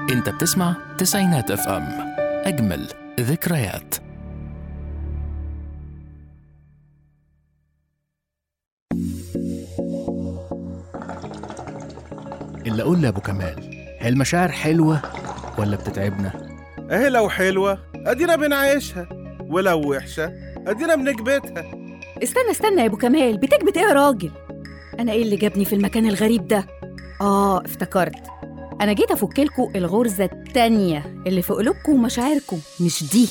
انت بتسمع تسعينات اف ام اجمل ذكريات اللي اقول لابو كمال هي المشاعر حلوه ولا بتتعبنا اهي لو حلوة ادينا بنعيشها ولو وحشة ادينا بنكبتها استنى استنى يا ابو كمال بتكبت ايه يا راجل انا ايه اللي جابني في المكان الغريب ده اه افتكرت انا جيت افكلكوا الغرزه التانية اللي في قلوبكم ومشاعركم مش دي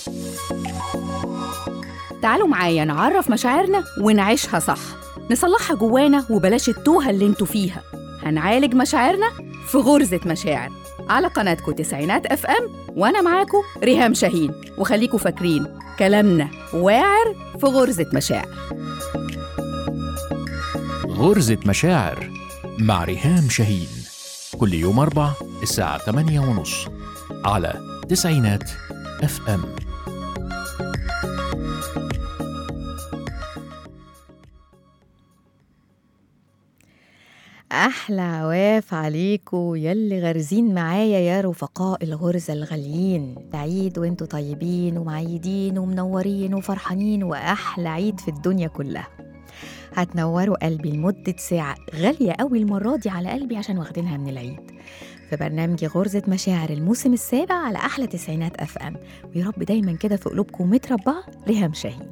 تعالوا معايا نعرف مشاعرنا ونعيشها صح نصلحها جوانا وبلاش التوهه اللي انتوا فيها هنعالج مشاعرنا في غرزه مشاعر على قناتكم تسعينات اف ام وانا معاكم ريهام شاهين وخليكوا فاكرين كلامنا واعر في غرزه مشاعر غرزة مشاعر مع ريهام شاهين كل يوم أربع الساعة 8 ونص على تسعينات اف ام أحلى عواف عليكم يلي غارزين معايا يا رفقاء الغرزة الغاليين عيد وانتوا طيبين ومعيدين ومنورين وفرحانين وأحلى عيد في الدنيا كلها هتنوروا قلبي لمدة ساعة غالية قوي المرة دي على قلبي عشان واخدينها من العيد في برنامج غرزة مشاعر الموسم السابع على أحلى تسعينات أف أم ويا رب دايما كده في قلوبكم متربعة ريهام شاهين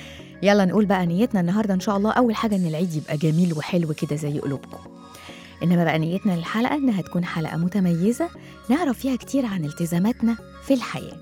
يلا نقول بقى نيتنا النهاردة إن شاء الله أول حاجة إن العيد يبقى جميل وحلو كده زي قلوبكم إنما بقى نيتنا للحلقة إنها تكون حلقة متميزة نعرف فيها كتير عن التزاماتنا في الحياة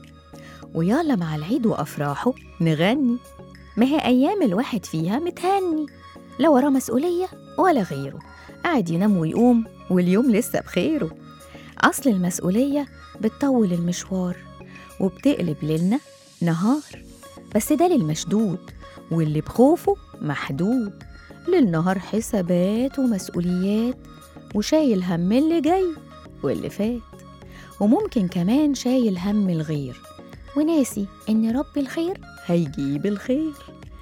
ويلا مع العيد وأفراحه نغني ما هي أيام الواحد فيها متهني لا وراه مسؤولية ولا غيره قاعد ينام ويقوم واليوم لسه بخيره أصل المسؤولية بتطول المشوار وبتقلب ليلنا نهار بس ده للمشدود واللي بخوفه محدود للنهار حسابات ومسؤوليات وشايل هم اللي جاي واللي فات وممكن كمان شايل هم الغير وناسي إن رب الخير هيجيب الخير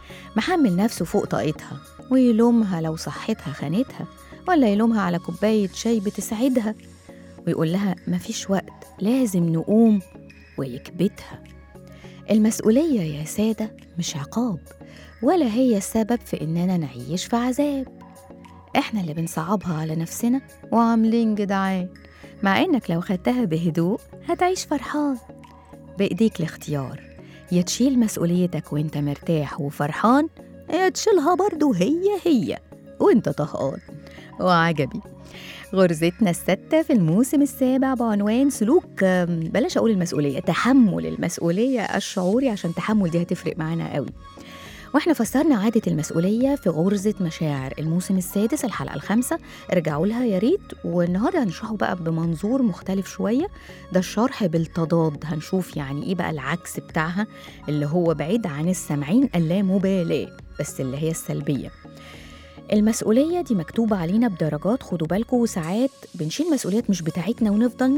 محمل نفسه فوق طاقتها ويلومها لو صحتها خانتها ولا يلومها على كوباية شاي بتسعدها ويقول لها مفيش وقت لازم نقوم ويكبتها المسؤولية يا سادة مش عقاب ولا هي السبب في إننا نعيش في عذاب إحنا اللي بنصعبها على نفسنا وعاملين جدعان مع إنك لو خدتها بهدوء هتعيش فرحان بإيديك الاختيار يا تشيل مسؤوليتك وانت مرتاح وفرحان يا تشيلها برضو هي هي وانت طهقان وعجبي غرزتنا الستة في الموسم السابع بعنوان سلوك آم، بلاش أقول المسؤولية تحمل المسؤولية الشعوري عشان تحمل دي هتفرق معانا قوي واحنا فسرنا عادة المسؤولية في غرزة مشاعر الموسم السادس الحلقة الخامسة ارجعوا لها يا ريت والنهاردة هنشرحه بقى بمنظور مختلف شوية ده الشرح بالتضاد هنشوف يعني ايه بقى العكس بتاعها اللي هو بعيد عن السامعين اللامبالاة بس اللي هي السلبية المسؤولية دي مكتوبة علينا بدرجات خدوا بالكم وساعات بنشيل مسؤوليات مش بتاعتنا ونفضل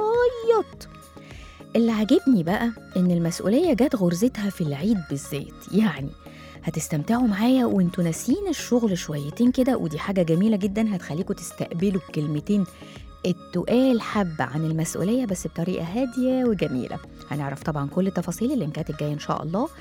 نعيط اللي عاجبني بقى إن المسؤولية جت غرزتها في العيد بالذات يعني هتستمتعوا معايا وانتوا ناسيين الشغل شويتين كده ودي حاجة جميلة جدا هتخليكم تستقبلوا الكلمتين التقال حبة عن المسؤولية بس بطريقة هادية وجميلة هنعرف طبعا كل التفاصيل اللينكات الجاية إن شاء الله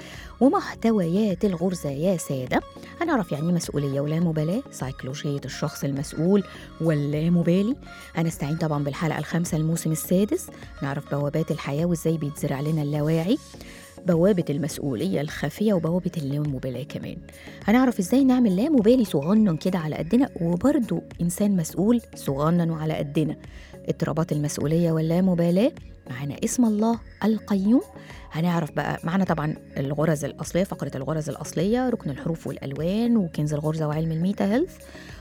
ومحتويات الغرزة يا سادة هنعرف يعني إيه مسؤولية ولا مبالاة سيكولوجية الشخص المسؤول واللامبالي هنستعين طبعا بالحلقة الخامسة الموسم السادس نعرف بوابات الحياة وإزاي بيتزرع لنا اللاواعي بوابة المسؤولية الخفية وبوابة اللامبالاة كمان هنعرف ازاي نعمل لا مبالي صغنن كده على قدنا وبرضه إنسان مسؤول صغنن وعلى قدنا اضطرابات المسؤولية واللامبالاة معانا اسم الله القيوم هنعرف بقى معانا طبعا الغرز الأصلية فقرة الغرز الأصلية ركن الحروف والألوان وكنز الغرزة وعلم الميتا هيلث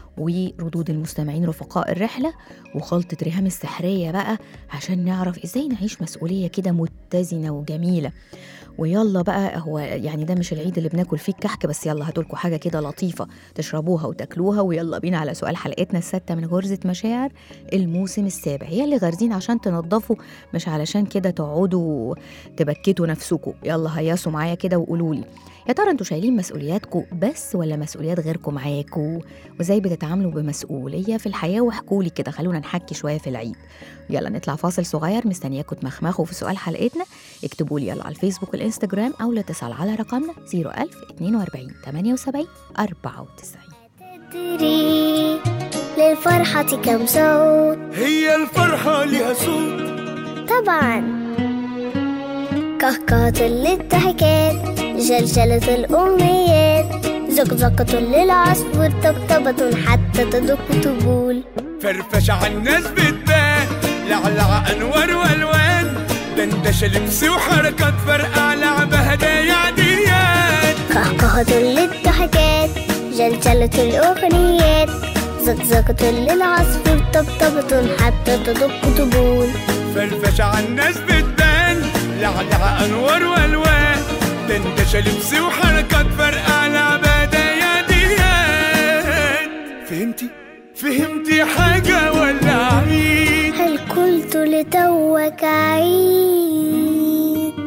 وردود المستمعين رفقاء الرحلة وخلطة ريهام السحرية بقى عشان نعرف ازاي نعيش مسؤولية كده متزنة وجميلة ويلا بقى هو يعني ده مش العيد اللي بناكل فيه الكحك بس يلا هاتولكوا حاجة كده لطيفة تشربوها وتاكلوها ويلا بينا على سؤال حلقتنا الستة من غرزة مشاعر الموسم السابع يا اللي غارزين عشان تنضفوا مش علشان كده تقعدوا تبكتوا نفسكم يلا هيصوا معايا كده وقولوا لي يا ترى انتوا شايلين مسؤولياتكم بس ولا مسؤوليات غيركم معاكوا وازاي بتتعاملوا بمسؤوليه في الحياه واحكوا لي كده خلونا نحكي شويه في العيد يلا نطلع فاصل صغير مستنياكم تمخمخوا في سؤال حلقتنا اكتبوا لي يلا على الفيسبوك والانستجرام او الاتصال على رقمنا 01000 42 78 94 تدري للفرحة كم صوت هي الفرحة لها صوت طبعا كهكهة للضحكات جلجلة الأمنيات زقزقة للعصفور طبطبة حتى تدق طبول فرفش عالناس بتبان لعلع انوار والوان دندش لبس وحركات فرقع لعبة هدايا عديان كهكهة للضحكات جلجلة الأغنيات زقزقة للعصفور طبطبة حتى تدق طبول فرفش عالناس بتبان لعلع انوار والوان دندش لبس وحركات فرقع لعبة هدايا عديان فهمتي فهمتي حاجة ولا عيد هل قلت لتوك عيد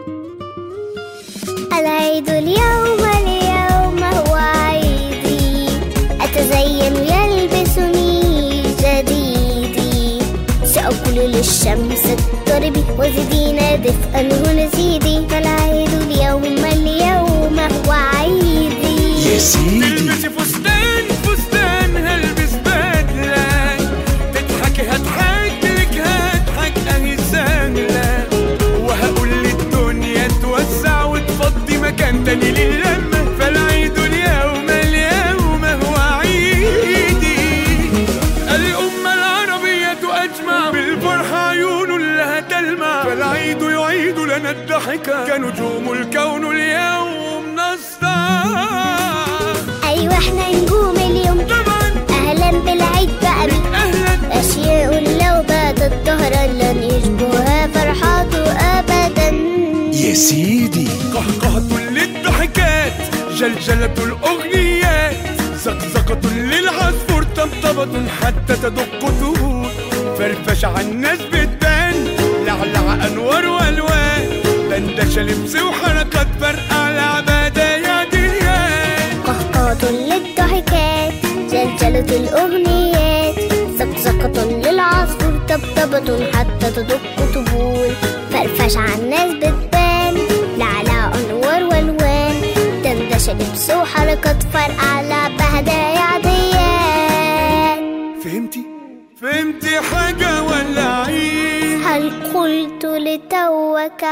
العيد اليوم اليوم هو عيدي أتزين يلبسني جديدي سأقول للشمس اضطربي وزدينا دفئا هنا زيدي فالعيد اليوم اليوم هو عيدي يا سيدي تلبسي فستان فستان هلبس بدلة تضحكي هضحك لك هضحك اهي سهلة وهقول للدنيا توسع وتفضي مكان تاني للمة فالعيد اليوم اليوم هو عيدي الأمة العربية أجمع بالفرحة عيون لها تلمع فالعيد يعيد لنا الضحكة كنجوم الكون اليوم نسطع أيوة احنا نجوم اليوم طبعا أهلا بالعيد بقى بك أهلا أشياء لو باتت ظهرا لن يشبهها فرحاته أبدا يا سيدي قهقهة للضحكات جلجلة الأغنيات زقزقة للعصفور طبطبة حتى تدق طهور فرفش عالناس بتبان لعلع أنوار وألوان دندش لبس وحركات فرقع لعبة دايا ديان قهقهة للضحكات جلجلة الأغنيات زقزقة للعصفور طبطبة حتى تدق طبول فرفش عالناس بتبان لعلى أنوار والوان دندش لبس وحركات فرقع لعبة هدايا عديان فهمتي؟ فهمتي حاجة ولا عيد؟ هل قلت لتوك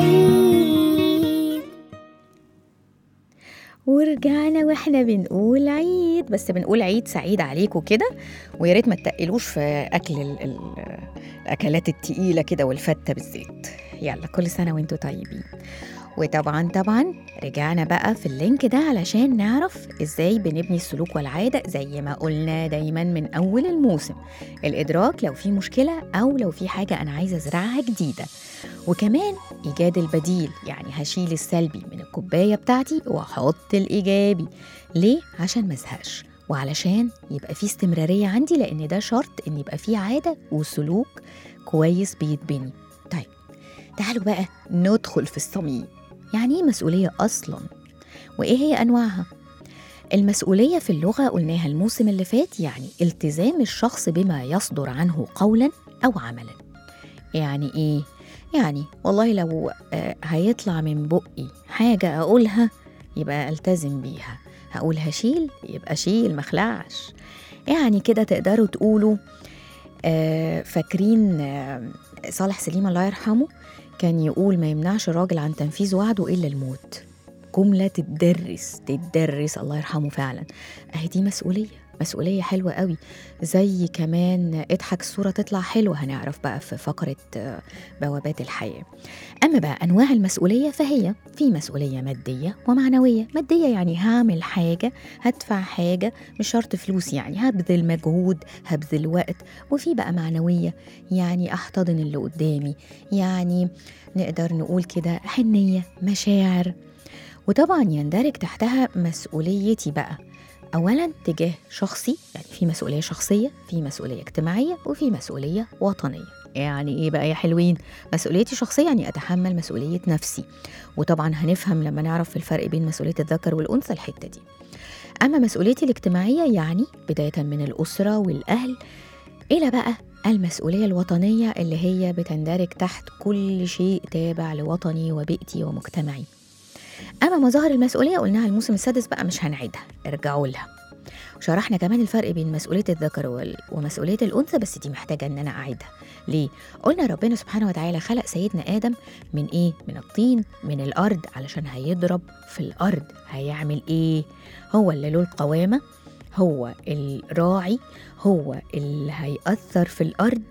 عيد ورجعنا واحنا بنقول عيد بس بنقول عيد سعيد عليكم كده ويا ريت ما تقلوش في اكل ال ال الاكلات التقيله كده والفته بالزيت يلا كل سنه وانتم طيبين وطبعا طبعا رجعنا بقى في اللينك ده علشان نعرف ازاي بنبني السلوك والعاده زي ما قلنا دايما من اول الموسم الادراك لو في مشكله او لو في حاجه انا عايزه ازرعها جديده وكمان ايجاد البديل يعني هشيل السلبي من الكوبايه بتاعتي واحط الايجابي ليه عشان ما ازهقش وعلشان يبقى في استمراريه عندي لان ده شرط ان يبقى في عاده وسلوك كويس بيتبني طيب تعالوا بقى ندخل في الصميم يعني ايه مسؤوليه اصلا وايه هي انواعها المسؤوليه في اللغه قلناها الموسم اللي فات يعني التزام الشخص بما يصدر عنه قولا او عملا يعني ايه يعني والله لو آه، هيطلع من بقي حاجة أقولها يبقى ألتزم بيها هقول هشيل يبقى شيل مخلعش يعني كده تقدروا تقولوا آه، فاكرين آه، صالح سليم الله يرحمه كان يقول ما يمنعش الراجل عن تنفيذ وعده إلا الموت جملة تدرس تدرس الله يرحمه فعلا أهي دي مسؤولية مسؤولية حلوة قوي زي كمان اضحك الصورة تطلع حلوة هنعرف بقى في فقرة آه، بوابات الحياة أما بقى أنواع المسؤولية فهي في مسؤولية مادية ومعنوية مادية يعني هعمل حاجة هدفع حاجة مش شرط فلوس يعني هبذل مجهود هبذل وقت وفي بقى معنوية يعني أحتضن اللي قدامي يعني نقدر نقول كده حنية مشاعر وطبعا يندرج تحتها مسؤوليتي بقى أولا تجاه شخصي يعني في مسؤولية شخصية في مسؤولية اجتماعية وفي مسؤولية وطنية يعني ايه بقى يا حلوين مسؤوليتي الشخصيه يعني اتحمل مسؤوليه نفسي وطبعا هنفهم لما نعرف الفرق بين مسؤوليه الذكر والانثى الحته دي اما مسؤوليتي الاجتماعيه يعني بدايه من الاسره والاهل الى بقى المسؤوليه الوطنيه اللي هي بتندرج تحت كل شيء تابع لوطني وبيئتي ومجتمعي اما مظاهر المسؤوليه قلناها الموسم السادس بقى مش هنعيدها ارجعوا لها وشرحنا كمان الفرق بين مسؤوليه الذكر وال- ومسؤوليه الانثى بس دي محتاجه ان انا اعيدها ليه قلنا ربنا سبحانه وتعالى خلق سيدنا ادم من ايه من الطين من الارض علشان هيضرب في الارض هيعمل ايه هو اللي له القوامه هو الراعي هو اللي هيأثر في الأرض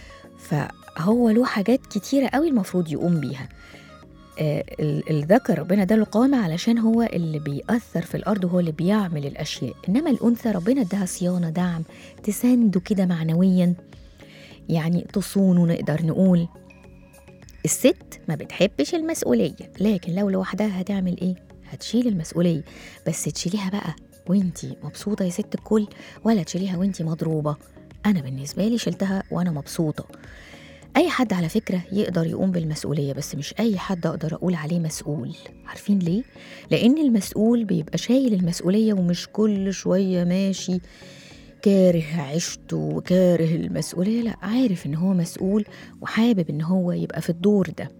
فهو له حاجات كتيرة قوي المفروض يقوم بيها آه، ال- الذكر ربنا اداله القوامة علشان هو اللي بيأثر في الأرض وهو اللي بيعمل الأشياء إنما الأنثى ربنا اداها صيانة دعم تسانده كده معنويا يعني تصونه نقدر نقول الست ما بتحبش المسؤولية لكن لو لوحدها هتعمل ايه؟ هتشيل المسؤولية بس تشيليها بقى وانتي مبسوطة يا ست الكل ولا تشيليها وانتي مضروبة أنا بالنسبة لي شلتها وأنا مبسوطة أي حد على فكرة يقدر يقوم بالمسؤولية بس مش أي حد أقدر أقول عليه مسؤول عارفين ليه؟ لأن المسؤول بيبقى شايل المسؤولية ومش كل شوية ماشي كاره عيشته وكاره المسؤولية لا عارف إن هو مسؤول وحابب إن هو يبقى في الدور ده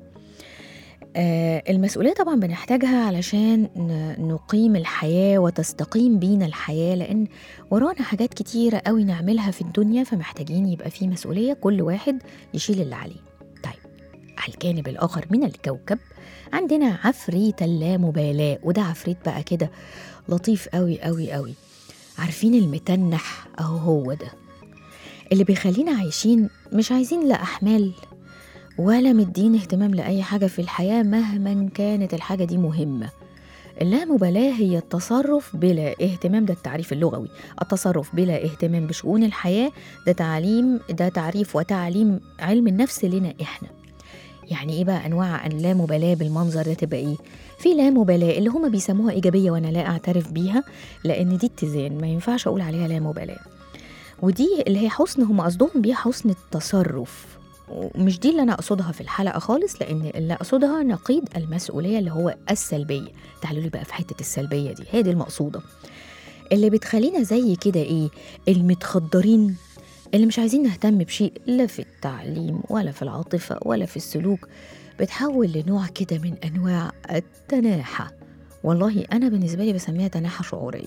آه المسؤولية طبعا بنحتاجها علشان ن- نقيم الحياة وتستقيم بينا الحياة لأن ورانا حاجات كتيرة قوي نعملها في الدنيا فمحتاجين يبقى في مسؤولية كل واحد يشيل اللي عليه طيب على الجانب الآخر من الكوكب عندنا عفريت اللامبالاة وده عفريت بقى كده لطيف قوي قوي قوي عارفين المتنح أهو هو ده اللي بيخلينا عايشين مش عايزين لا أحمال ولا مدين اهتمام لأي حاجة في الحياة مهما كانت الحاجة دي مهمة اللامبالاة هي التصرف بلا اهتمام ده التعريف اللغوي التصرف بلا اهتمام بشؤون الحياة ده تعليم ده تعريف وتعليم علم النفس لنا احنا يعني ايه بقى انواع اللامبالاة بالمنظر ده تبقى ايه في لامبالاة اللي هما بيسموها ايجابية وانا لا اعترف بيها لان دي اتزان ما ينفعش اقول عليها لامبالاة ودي اللي هي حسن هم قصدهم بيها حسن التصرف ومش دي اللي انا اقصدها في الحلقه خالص لان اللي اقصدها نقيض المسؤوليه اللي هو السلبيه تعالوا لي بقى في حته السلبيه دي هي دي المقصوده اللي بتخلينا زي كده ايه المتخدرين اللي مش عايزين نهتم بشيء لا في التعليم ولا في العاطفه ولا في السلوك بتحول لنوع كده من انواع التناحه والله انا بالنسبه لي بسميها تناحه شعوريه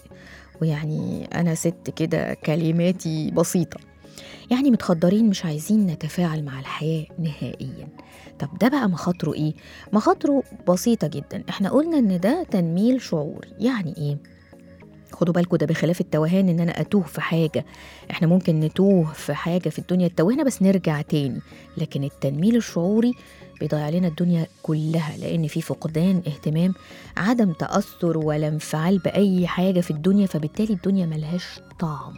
ويعني انا ست كده كلماتي بسيطه يعني متخدرين مش عايزين نتفاعل مع الحياة نهائيا طب ده بقى مخاطره ايه؟ مخاطره بسيطة جدا احنا قلنا ان ده تنميل شعوري يعني ايه؟ خدوا بالكم ده بخلاف التوهان ان انا اتوه في حاجة احنا ممكن نتوه في حاجة في الدنيا تتوهنا بس نرجع تاني لكن التنميل الشعوري بيضيع لنا الدنيا كلها لان في فقدان اهتمام عدم تأثر ولا انفعال بأي حاجة في الدنيا فبالتالي الدنيا ملهاش طعم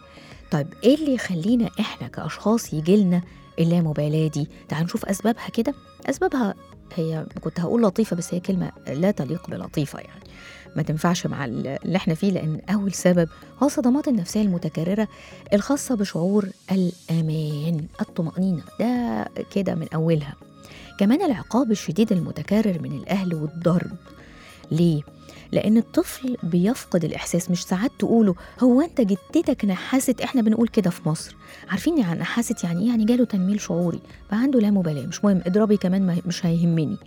طيب ايه اللي يخلينا احنا كاشخاص يجيلنا اللامبالاه دي تعال نشوف اسبابها كده اسبابها هي كنت هقول لطيفه بس هي كلمه لا تليق بلطيفه يعني ما تنفعش مع ال- اللي احنا فيه لان اول سبب هو الصدمات النفسيه المتكرره الخاصه بشعور الامان الطمانينه ده كده من اولها كمان العقاب الشديد المتكرر من الاهل والضرب ليه لان الطفل بيفقد الاحساس مش ساعات تقولوا هو انت جدتك نحست احنا بنقول كده في مصر عارفين يعني نحست يعني ايه يعني جاله تنميل شعوري بقى عنده لا مبالاه مش مهم اضربي كمان ما مش هيهمني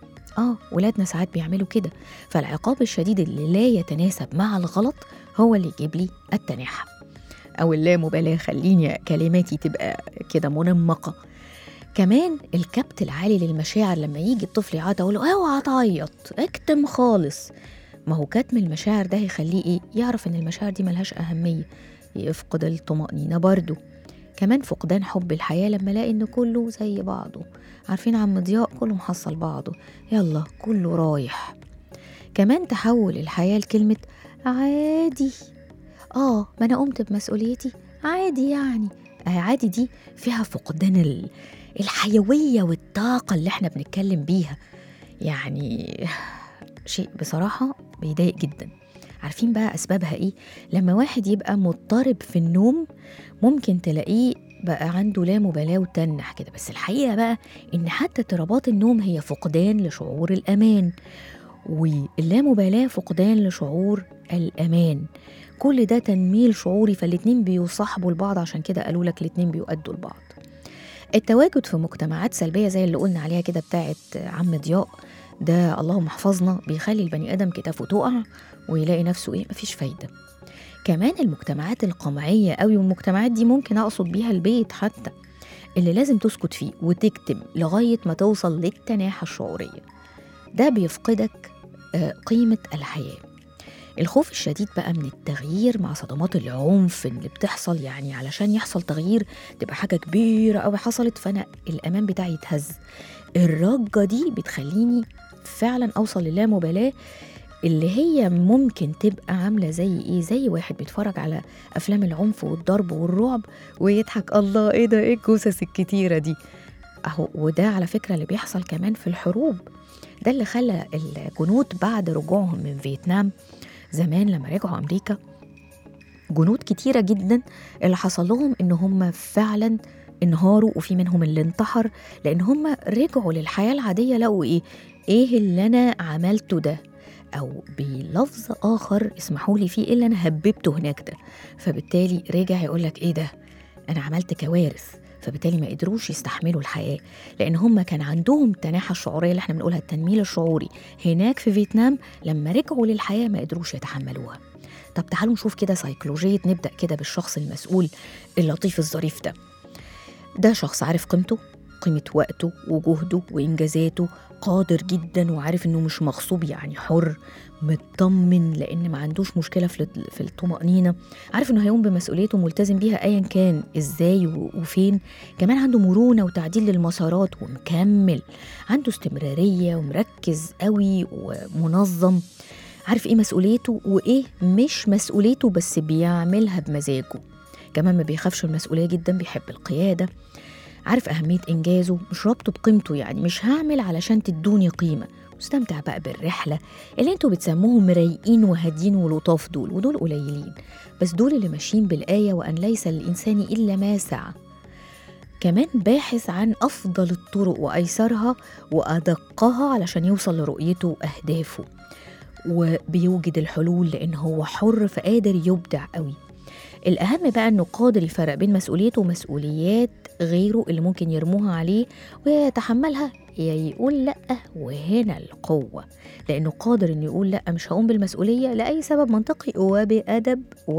اه ولادنا ساعات بيعملوا كده فالعقاب الشديد اللي لا يتناسب مع الغلط هو اللي يجيب لي التناحة او اللامبالاه خليني كلماتي تبقى كده منمقه كمان الكبت العالي للمشاعر لما يجي الطفل يعيط اقول له اوعى تعيط اكتم خالص ما هو كتم المشاعر ده هيخليه ايه يعرف ان المشاعر دي ملهاش اهميه يفقد الطمانينه برضه كمان فقدان حب الحياه لما الاقي ان كله زي بعضه عارفين عم ضياء كله محصل بعضه يلا كله رايح كمان تحول الحياه لكلمه عادي اه ما انا قمت بمسؤوليتي عادي يعني آه عادي دي فيها فقدان ال- الحيويه والطاقه اللي احنا بنتكلم بيها يعني شيء بصراحة بيضايق جدا عارفين بقى أسبابها إيه؟ لما واحد يبقى مضطرب في النوم ممكن تلاقيه بقى عنده لا مبالاة وتنح كده بس الحقيقة بقى إن حتى اضطرابات النوم هي فقدان لشعور الأمان واللامبالاة فقدان لشعور الأمان كل ده تنميل شعوري فالاتنين بيصاحبوا لبعض عشان كده قالوا لك الاتنين بيؤدوا لبعض التواجد في مجتمعات سلبية زي اللي قلنا عليها كده بتاعت عم ضياء ده اللهم احفظنا بيخلي البني آدم كتافه تقع ويلاقي نفسه إيه مفيش فايدة كمان المجتمعات القمعية قوي والمجتمعات دي ممكن أقصد بيها البيت حتى اللي لازم تسكت فيه وتكتم لغاية ما توصل للتناحة الشعورية ده بيفقدك آه، قيمة الحياة الخوف الشديد بقى من التغيير مع صدمات العنف اللي بتحصل يعني علشان يحصل تغيير تبقى حاجة كبيرة أوي حصلت فأنا الأمان بتاعي يتهز الرجة دي بتخليني فعلا أوصل للامبالاة اللي هي ممكن تبقى عاملة زي إيه زي واحد بيتفرج على أفلام العنف والضرب والرعب ويضحك الله إيه ده إيه الجثث الكتيرة دي أهو وده على فكرة اللي بيحصل كمان في الحروب ده اللي خلى الجنود بعد رجوعهم من فيتنام زمان لما رجعوا أمريكا جنود كتيرة جدا اللي حصل لهم إن هم فعلا انهاروا وفي منهم اللي انتحر لأن هم رجعوا للحياة العادية لقوا إيه إيه اللي أنا عملته ده أو بلفظ آخر اسمحوا لي فيه إيه اللي أنا هببته هناك ده فبالتالي رجع يقول لك إيه ده أنا عملت كوارث فبالتالي ما قدروش يستحملوا الحياة لأن هم كان عندهم تناحة الشعورية اللي احنا بنقولها التنميل الشعوري هناك في فيتنام لما رجعوا للحياة ما قدروش يتحملوها طب تعالوا نشوف كده سيكولوجية نبدأ كده بالشخص المسؤول اللطيف الظريف ده ده شخص عارف قيمته قيمة وقته وجهده وإنجازاته قادر جدا وعارف إنه مش مغصوب يعني حر مطمن لأن ما عندوش مشكلة في الط- في الطمأنينة عارف إنه هيقوم بمسؤوليته ملتزم بيها أيا كان إزاي و- وفين كمان عنده مرونة وتعديل للمسارات ومكمل عنده استمرارية ومركز قوي ومنظم عارف إيه مسؤوليته وإيه مش مسؤوليته بس بيعملها بمزاجه كمان ما بيخافش من المسؤولية جدا بيحب القيادة عارف أهمية إنجازه مش رابطه بقيمته يعني مش هعمل علشان تدوني قيمة مستمتع بقى بالرحلة اللي انتوا بتسموهم رايقين وهادين ولطاف دول ودول قليلين بس دول اللي ماشيين بالآية وأن ليس للإنسان إلا ما سعى كمان باحث عن أفضل الطرق وأيسرها وأدقها علشان يوصل لرؤيته وأهدافه وبيوجد الحلول لأن هو حر فقادر يبدع قوي الأهم بقى إنه قادر يفرق بين مسؤوليته ومسؤوليات غيره اللي ممكن يرموها عليه ويتحملها يا يقول لأ وهنا القوة لأنه قادر إنه يقول لأ مش هقوم بالمسؤولية لأي سبب منطقي وبأدب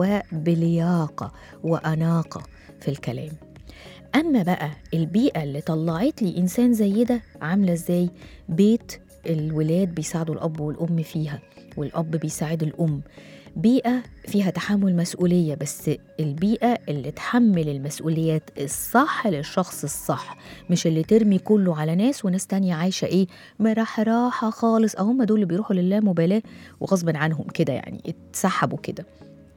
وبلياقة وأناقة في الكلام أما بقى البيئة اللي طلعت لي إنسان زي ده عاملة إزاي بيت الولاد بيساعدوا الأب والأم فيها والأب بيساعد الأم بيئة فيها تحمل مسؤولية بس البيئة اللي تحمل المسؤوليات الصح للشخص الصح مش اللي ترمي كله على ناس وناس تانية عايشة ايه مرحراحة خالص أهم دول اللي بيروحوا للامبالاة وغصب عنهم كده يعني اتسحبوا كده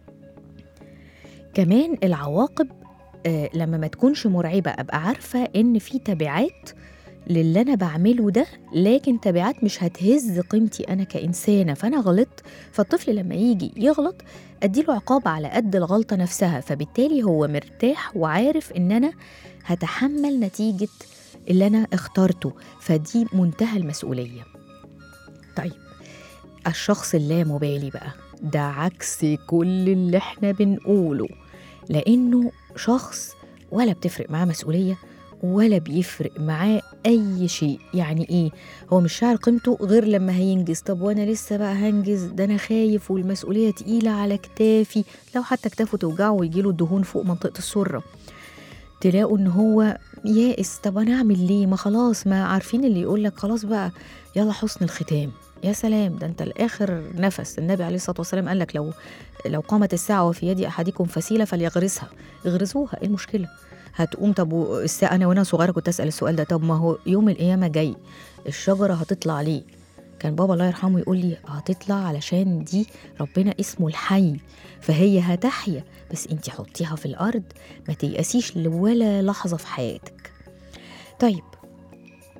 كمان العواقب آه لما ما تكونش مرعبة أبقى عارفة إن في تبعات للي أنا بعمله ده لكن تبعات مش هتهز قيمتي أنا كإنسانة فأنا غلطت فالطفل لما يجي يغلط أديله عقاب على قد الغلطة نفسها فبالتالي هو مرتاح وعارف إن أنا هتحمل نتيجة اللي أنا اخترته فدي منتهى المسؤولية طيب الشخص اللامبالي بقى ده عكس كل اللي احنا بنقوله لأنه شخص ولا بتفرق معاه مسؤولية ولا بيفرق معاه أي شيء يعني إيه هو مش شاعر قيمته غير لما هينجز طب وأنا لسه بقى هنجز ده أنا خايف والمسؤولية تقيلة على كتافي لو حتى كتافه توجعه ويجيله الدهون فوق منطقة السرة تلاقوا إن هو يائس طب أنا أعمل ليه ما خلاص ما عارفين اللي يقولك خلاص بقى يلا حسن الختام يا سلام ده انت الاخر نفس النبي عليه الصلاه والسلام قال لك لو لو قامت الساعه وفي يد احدكم فسيله فليغرسها اغرسوها ايه المشكله هتقوم طب و- الساعه انا وانا صغيره كنت اسال السؤال ده طب ما هو يوم القيامه جاي الشجره هتطلع ليه كان بابا الله يرحمه يقول لي هتطلع علشان دي ربنا اسمه الحي فهي هتحيا بس انت حطيها في الارض ما تيأسيش لولا لحظه في حياتك طيب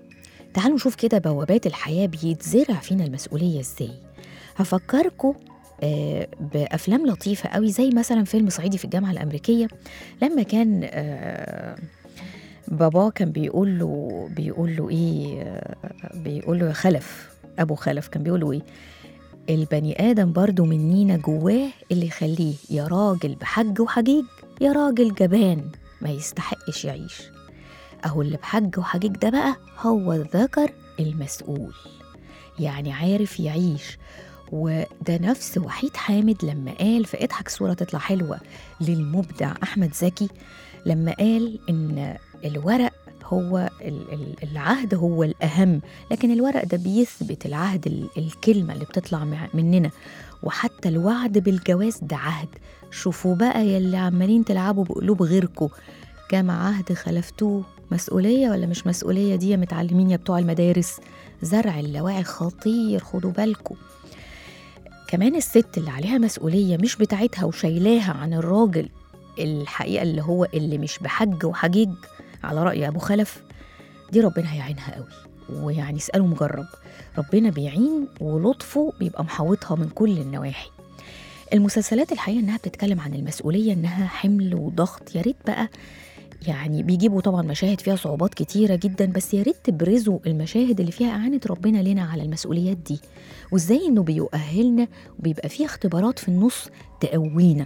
تعالوا نشوف كده بوابات الحياة بيتزرع فينا المسؤولية ازاي هفكركم آه، بافلام لطيفه قوي زي مثلا فيلم صعيدي في الجامعه الامريكيه لما كان آه، بابا كان بيقول له بيقول له ايه آه، بيقول له يا خلف ابو خلف كان بيقول له ايه البني ادم برضو منينا جواه اللي يخليه يا راجل بحج وحجيج يا راجل جبان ما يستحقش يعيش اهو اللي بحج وحجيج ده بقى هو الذكر المسؤول يعني عارف يعيش وده نفس وحيد حامد لما قال في اضحك صورة تطلع حلوة للمبدع أحمد زكي لما قال إن الورق هو ال- ال- العهد هو الأهم لكن الورق ده بيثبت العهد ال- الكلمة اللي بتطلع مع- مننا وحتى الوعد بالجواز ده عهد شوفوا بقى يلي عمالين تلعبوا بقلوب غيركم كام عهد خلفتوه مسؤولية ولا مش مسؤولية دي يا متعلمين يا بتوع المدارس زرع اللاواعي خطير خدوا بالكم كمان الست اللي عليها مسؤولية مش بتاعتها وشايلاها عن الراجل الحقيقة اللي هو اللي مش بحج وحجيج على رأي أبو خلف دي ربنا هيعينها قوي ويعني اسألوا مجرب ربنا بيعين ولطفه بيبقى محوطها من كل النواحي المسلسلات الحقيقة إنها بتتكلم عن المسؤولية إنها حمل وضغط يا ريت بقى يعني بيجيبوا طبعا مشاهد فيها صعوبات كتيرة جدا بس يا ريت تبرزوا المشاهد اللي فيها إعانة ربنا لنا على المسؤوليات دي وإزاي إنه بيؤهلنا وبيبقى فيه اختبارات في النص تقوينا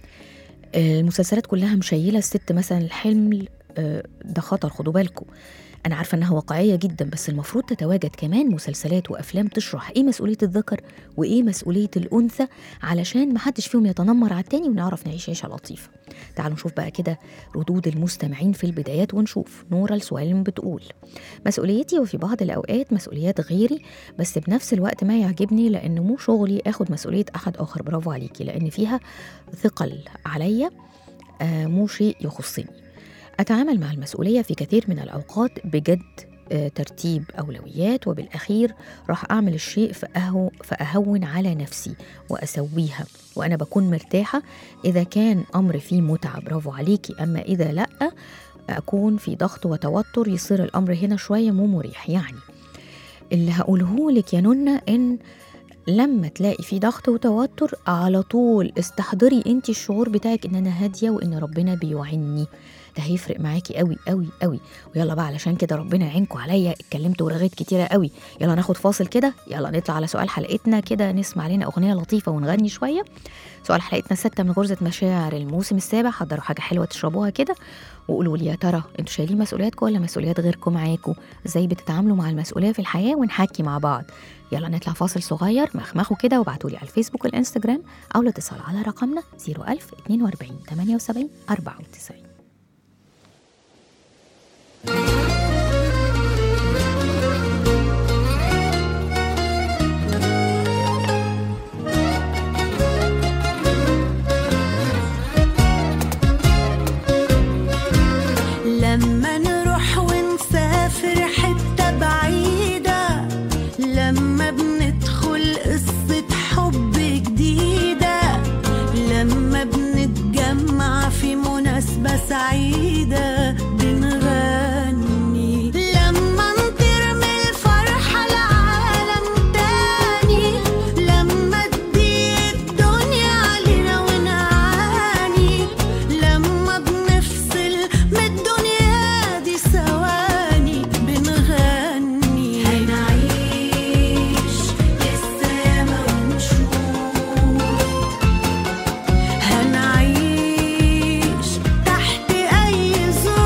آه، المسلسلات كلها مشيلة الست مثلا الحمل آه، ده خطر خدوا بالكم أنا عارفة إنها واقعية جدا بس المفروض تتواجد كمان مسلسلات وأفلام تشرح إيه مسؤولية الذكر وإيه مسؤولية الأنثى علشان محدش فيهم يتنمر على التاني ونعرف نعيش عيشة لطيفة تعالوا نشوف بقى كده ردود المستمعين في البدايات ونشوف نورة السوالم بتقول مسؤوليتي وفي بعض الأوقات مسؤوليات غيري بس بنفس الوقت ما يعجبني لأن مو شغلي أخد مسؤولية أحد آخر برافو عليكي لأن فيها ثقل عليا آه، مو شيء يخصني أتعامل مع المسؤولية في كثير من الأوقات بجد آه، ترتيب أولويات وبالأخير راح أعمل الشيء فأهو فأهون على نفسي وأسويها وأنا بكون مرتاحة إذا كان أمر فيه متعة برافو عليكي أما إذا لأ أكون في ضغط وتوتر يصير الأمر هنا شوية مو مريح يعني اللي هقوله لك يا نونة إن لما تلاقي في ضغط وتوتر على طول استحضري انت الشعور بتاعك ان انا هاديه وان ربنا بيوعني ده هيفرق معاكي قوي قوي قوي ويلا بقى علشان كده ربنا يعينكم عليا اتكلمت ورغيت كتيره قوي يلا ناخد فاصل كده يلا نطلع على سؤال حلقتنا كده نسمع لنا اغنيه لطيفه ونغني شويه سؤال حلقتنا ستة من غرزة مشاعر الموسم السابع حضروا حاجة حلوة تشربوها كده وقولوا لي يا ترى انتوا شايلين مسؤولياتكم ولا مسؤوليات غيركم معاكم ازاي بتتعاملوا مع المسؤولية في الحياة ونحكي مع بعض يلا نطلع فاصل صغير مخمخوا كده وابعتوا لي على الفيسبوك والانستجرام او الاتصال على رقمنا 01000 42 78 94 لما نروح ونسافر حتة بعيدة لما بندخل قصة حب جديدة لما بنتجمع في مناسبة سعيدة بنغني لما نطير من الفرحة لعالم تاني لما تضيق الدنيا علينا ونعاني لما بنفصل من الدنيا دي ثواني بنغني هنعيش للسما ونشوف هنعيش تحت أي ظروف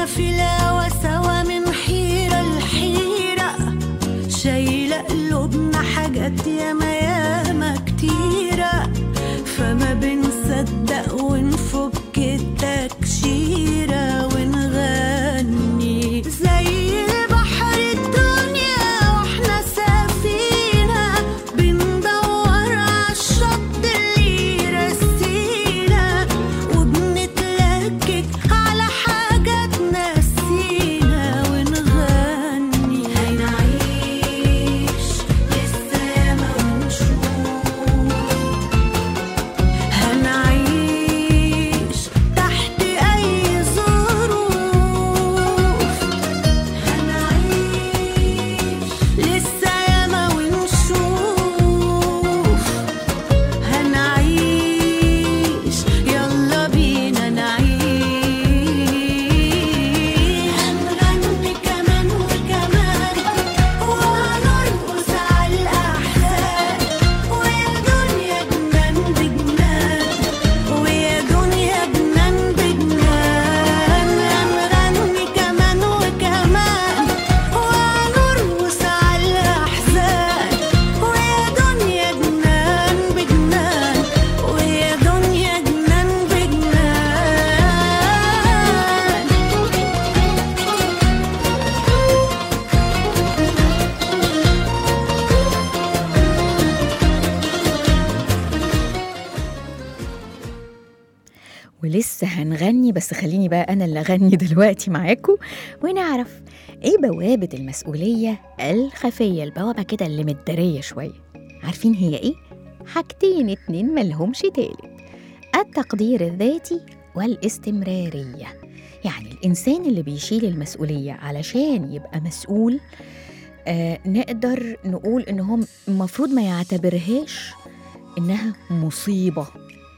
في الهوا سوا من حيرة لحيرة شايلة قلوبنا حاجات ياما ياما كتيرة فما بنصدق ونفك التكشيرة ونغني زي البحر الدنيا واحنا سفينة بندور عالشط اللي يرسينا وبنتلكك على حاجة تنسينا ونغني هنعيش لسه ياما ونشوف هنعيش تحت أي ظروف هنعيش لسه ياما ونشوف هنعيش يلا بينا نعيش هنغني كمان وكمان وهنرقص على الأحزان ويا دنيا جنان بجنان ويا دنيا جنان بجنان هنغني كمان وكمان وهنرقص على الأحزان ويا دنيا جنان بجنان ويا دنيا جنان بجنان ولسه هنغني بس خليني بقى أنا اللي أغني دلوقتي معاكم ونعرف إيه بوابة المسؤولية الخفية البوابة كده اللي متدارية شوية عارفين هي إيه؟ حاجتين اتنين ملهمش تالت التقدير الذاتي والاستمرارية يعني الإنسان اللي بيشيل المسؤولية علشان يبقى مسؤول آه نقدر نقول إن هم المفروض ما يعتبرهاش إنها مصيبة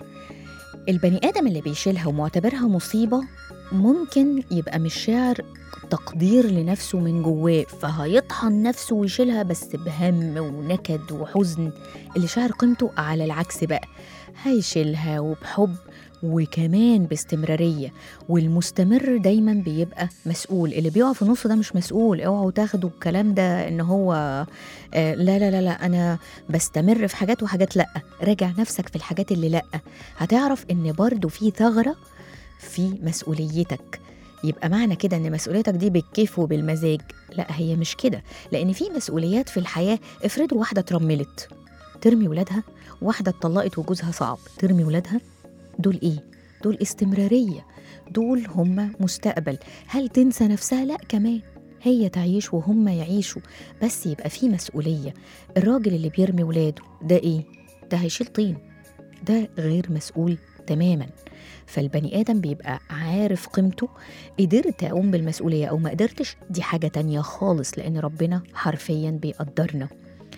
البني آدم اللي بيشيلها ومعتبرها مصيبة ممكن يبقى مش شاعر تقدير لنفسه من جواه فهيطحن نفسه ويشيلها بس بهم ونكد وحزن اللي شاعر قيمته على العكس بقى هيشيلها وبحب وكمان باستمرارية والمستمر دايما بيبقى مسؤول اللي بيقع في النص ده مش مسؤول اوعوا تاخدوا الكلام ده ان هو آه لا لا لا لا انا بستمر في حاجات وحاجات لا راجع نفسك في الحاجات اللي لا هتعرف ان برضو في ثغرة في مسؤوليتك يبقى معنى كده ان مسؤوليتك دي بالكيف وبالمزاج لا هي مش كده لان في مسؤوليات في الحياة افرضوا واحدة اترملت ترمي ولادها واحدة اتطلقت وجوزها صعب ترمي ولادها دول ايه دول استمرارية دول هم مستقبل هل تنسى نفسها لا كمان هي تعيش وهم يعيشوا بس يبقى في مسؤولية الراجل اللي بيرمي ولاده ده ايه ده هيشيل طين ده غير مسؤول تماما فالبني آدم بيبقى عارف قيمته قدرت أقوم بالمسؤولية أو ما قدرتش دي حاجة تانية خالص لأن ربنا حرفيا بيقدرنا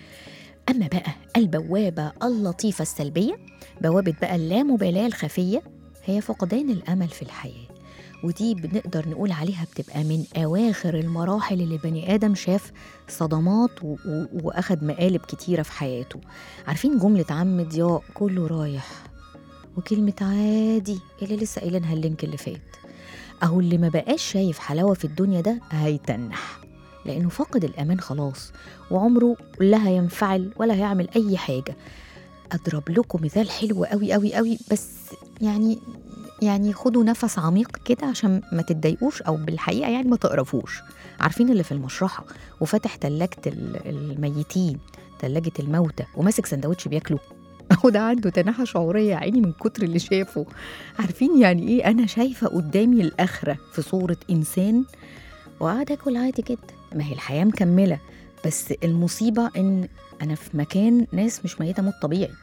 أما بقى البوابة اللطيفة السلبية بوابة بقى اللامبالاة الخفية هي فقدان الأمل في الحياة ودي بنقدر نقول عليها بتبقى من أواخر المراحل اللي بني آدم شاف صدمات و- و- وأخد مقالب كتيرة في حياته عارفين جملة عم ضياء كله رايح وكلمة عادي اللي لسه قايلينها اللينك اللي فات أهو اللي ما بقاش شايف حلاوة في الدنيا ده هيتنح لأنه فقد الأمان خلاص وعمره لا هينفعل ولا هيعمل أي حاجة أضرب لكم مثال حلو قوي قوي قوي بس يعني يعني خدوا نفس عميق كده عشان ما تتضايقوش او بالحقيقه يعني ما تقرفوش عارفين اللي في المشرحه وفتح تلاجة ال- الميتين تلاجة الموتى وماسك سندوتش بياكله هو ده عنده تناحة شعورية يا عيني من كتر اللي شافه عارفين يعني ايه انا شايفة قدامي الاخرة في صورة انسان وقاعد اكل عادي جدا ما هي الحياة مكملة بس المصيبة ان انا في مكان ناس مش ميتة موت طبيعي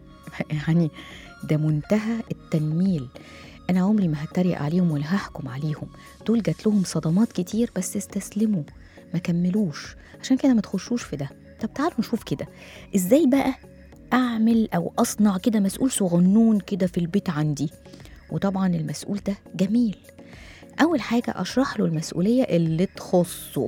يعني ده منتهى التنميل انا عمري ما هتريق عليهم ولا هحكم عليهم دول جات لهم صدمات كتير بس استسلموا ما كملوش عشان كده ما تخشوش في ده طب تعالوا نشوف كده ازاي بقى اعمل او اصنع كده مسؤول صغنون كده في البيت عندي وطبعا المسؤول ده جميل اول حاجه اشرح له المسؤوليه اللي تخصه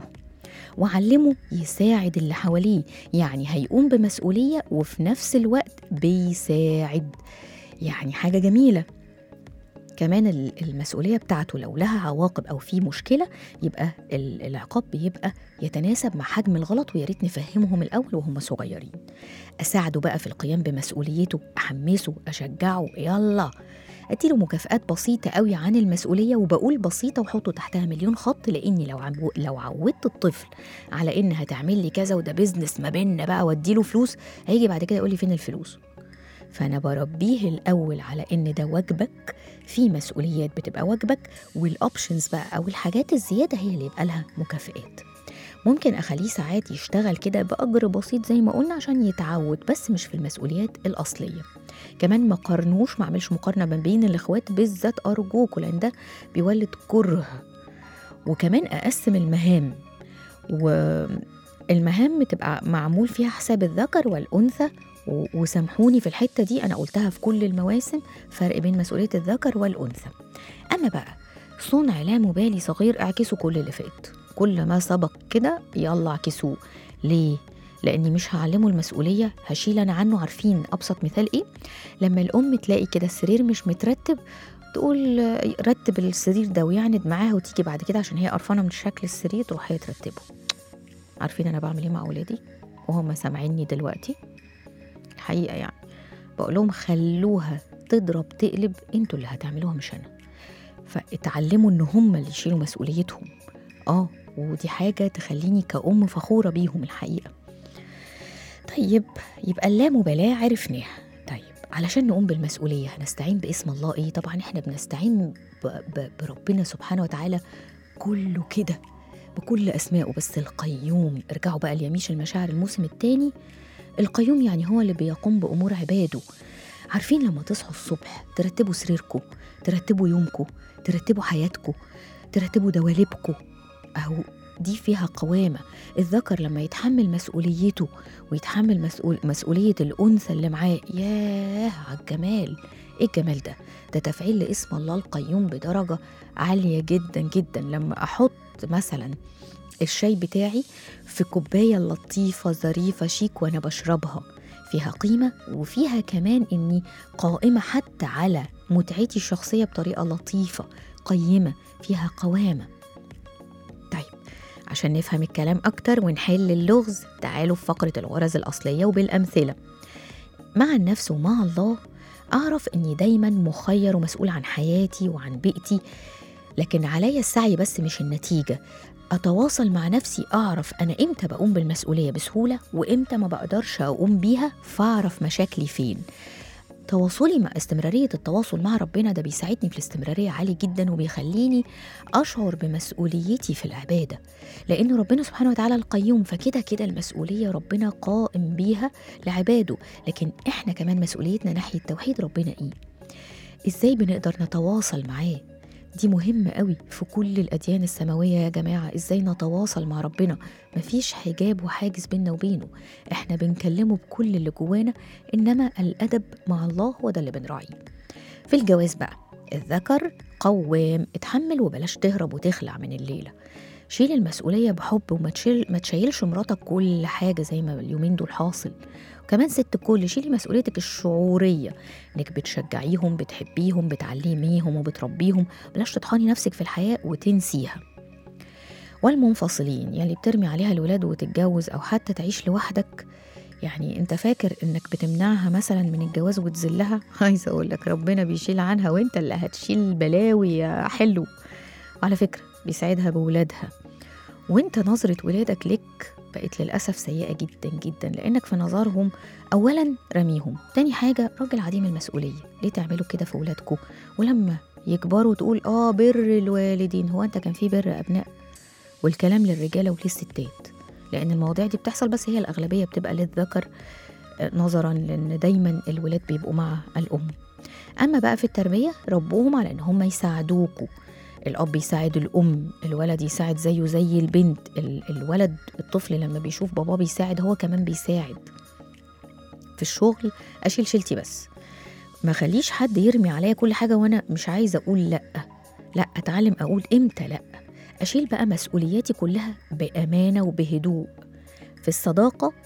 وعلمه يساعد اللي حواليه يعني هيقوم بمسؤوليه وفي نفس الوقت بيساعد يعني حاجه جميله كمان ال- المسؤولية بتاعته لو لها عواقب أو في مشكلة يبقى ال- العقاب بيبقى يتناسب مع حجم الغلط ويا ريت نفهمهم الأول وهم صغيرين أساعده بقى في القيام بمسؤوليته أحمسه أشجعه يلا أديله مكافآت بسيطة قوي عن المسؤولية وبقول بسيطة وحطوا تحتها مليون خط لأني لو عم لو عودت الطفل على إن هتعمل لي كذا وده بيزنس ما بيننا بقى وأديله فلوس هيجي بعد كده يقول لي فين الفلوس فأنا بربيه الأول على إن ده واجبك في مسؤوليات بتبقى واجبك والأوبشنز بقى أو الحاجات الزيادة هي اللي يبقى لها مكافئات ممكن أخليه ساعات يشتغل كده بأجر بسيط زي ما قلنا عشان يتعود بس مش في المسؤوليات الأصلية كمان ما قارنوش ما اعملش مقارنة ما بين الإخوات بالذات أرجوكوا لأن ده بيولد كره وكمان أقسم المهام والمهام تبقى معمول فيها حساب الذكر والأنثى و- وسامحوني في الحتة دي أنا قلتها في كل المواسم فرق بين مسؤولية الذكر والأنثى أما بقى صنع لا مبالي صغير اعكسوا كل اللي فات كل ما سبق كده يلا اعكسوه ليه؟ لاني مش هعلمه المسؤوليه هشيل انا عنه عارفين ابسط مثال ايه لما الام تلاقي كده السرير مش مترتب تقول آه، رتب السرير ده ويعند معاها وتيجي بعد كده عشان هي قرفانه من شكل السرير تروح هي ترتبه عارفين انا بعمل ايه مع اولادي وهم سامعيني دلوقتي الحقيقه يعني بقول لهم خلوها تضرب تقلب انتوا اللي هتعملوها مش انا فاتعلموا ان هم اللي يشيلوا مسؤوليتهم اه ودي حاجة تخليني كأم فخورة بيهم الحقيقة طيب يبقى اللامبالاة عرفناها طيب علشان نقوم بالمسؤولية هنستعين باسم الله ايه طبعا احنا بنستعين ب- ب- بربنا سبحانه وتعالى كله كده بكل أسمائه بس القيوم ارجعوا بقى ليميش المشاعر الموسم الثاني القيوم يعني هو اللي بيقوم بأمور عباده عارفين لما تصحوا الصبح ترتبوا سريركم ترتبوا يومكم ترتبوا حياتكم ترتبوا دواليبكم أهو دي فيها قوامة الذكر لما يتحمل مسؤوليته ويتحمل مسؤول مسؤولية الأنثى اللي معاه ياه على الجمال إيه الجمال ده؟ ده تفعيل لاسم الله القيوم بدرجة عالية جدا جدا لما أحط مثلا الشاي بتاعي في كوباية لطيفة ظريفة شيك وأنا بشربها فيها قيمة وفيها كمان إني قائمة حتى على متعتي الشخصية بطريقة لطيفة قيمة فيها قوامة طيب عشان نفهم الكلام أكتر ونحل اللغز تعالوا في فقرة الغرز الأصلية وبالأمثلة مع النفس ومع الله أعرف إني دايما مخير ومسؤول عن حياتي وعن بيئتي لكن عليا السعي بس مش النتيجة أتواصل مع نفسي أعرف أنا إمتى بقوم بالمسؤولية بسهولة وإمتى ما بقدرش أقوم بيها فأعرف مشاكلي فين تواصلي مع استمرارية التواصل مع ربنا ده بيساعدني في الاستمرارية عالي جدا وبيخليني أشعر بمسؤوليتي في العبادة لأن ربنا سبحانه وتعالى القيوم فكده كده المسؤولية ربنا قائم بيها لعباده لكن إحنا كمان مسؤوليتنا ناحية توحيد ربنا إيه إزاي بنقدر نتواصل معاه دي مهمة قوي في كل الأديان السماوية يا جماعة إزاي نتواصل مع ربنا مفيش حجاب وحاجز بيننا وبينه إحنا بنكلمه بكل اللي جوانا إنما الأدب مع الله هو ده اللي بنراعيه في الجواز بقى الذكر قوام اتحمل وبلاش تهرب وتخلع من الليلة شيل المسؤولية بحب وما تشيل ما تشيلش مراتك كل حاجة زي ما اليومين دول حاصل وكمان ست الكل شيلي مسؤوليتك الشعورية انك بتشجعيهم بتحبيهم بتعلميهم وبتربيهم بلاش تطحني نفسك في الحياة وتنسيها والمنفصلين يلي بترمي عليها الولاد وتتجوز او حتى تعيش لوحدك يعني انت فاكر انك بتمنعها مثلا من الجواز وتذلها عايزه اقول لك ربنا بيشيل عنها وانت اللي هتشيل البلاوي يا حلو وعلى فكره بيساعدها بولادها وانت نظره ولادك لك بقت للاسف سيئه جدا جدا لانك في نظرهم اولا رميهم تاني حاجه راجل عديم المسؤوليه ليه تعملوا كده في ولادكم ولما يكبروا تقول اه بر الوالدين هو انت كان في بر ابناء والكلام للرجاله وللستات لان المواضيع دي بتحصل بس هي الاغلبيه بتبقى للذكر آه، نظرا لان دايما الولاد بيبقوا مع الام اما بقى في التربيه ربوهم على ان هم يساعدوكوا الاب يساعد الام الولد يساعد زيه زي البنت ال- الولد الطفل لما بيشوف باباه بيساعد هو كمان بيساعد في الشغل اشيل شيلتي بس ما خليش حد يرمي عليا كل حاجه وانا مش عايزه اقول لا لا اتعلم اقول امتى لا اشيل بقى مسؤولياتي كلها بامانه وبهدوء في الصداقه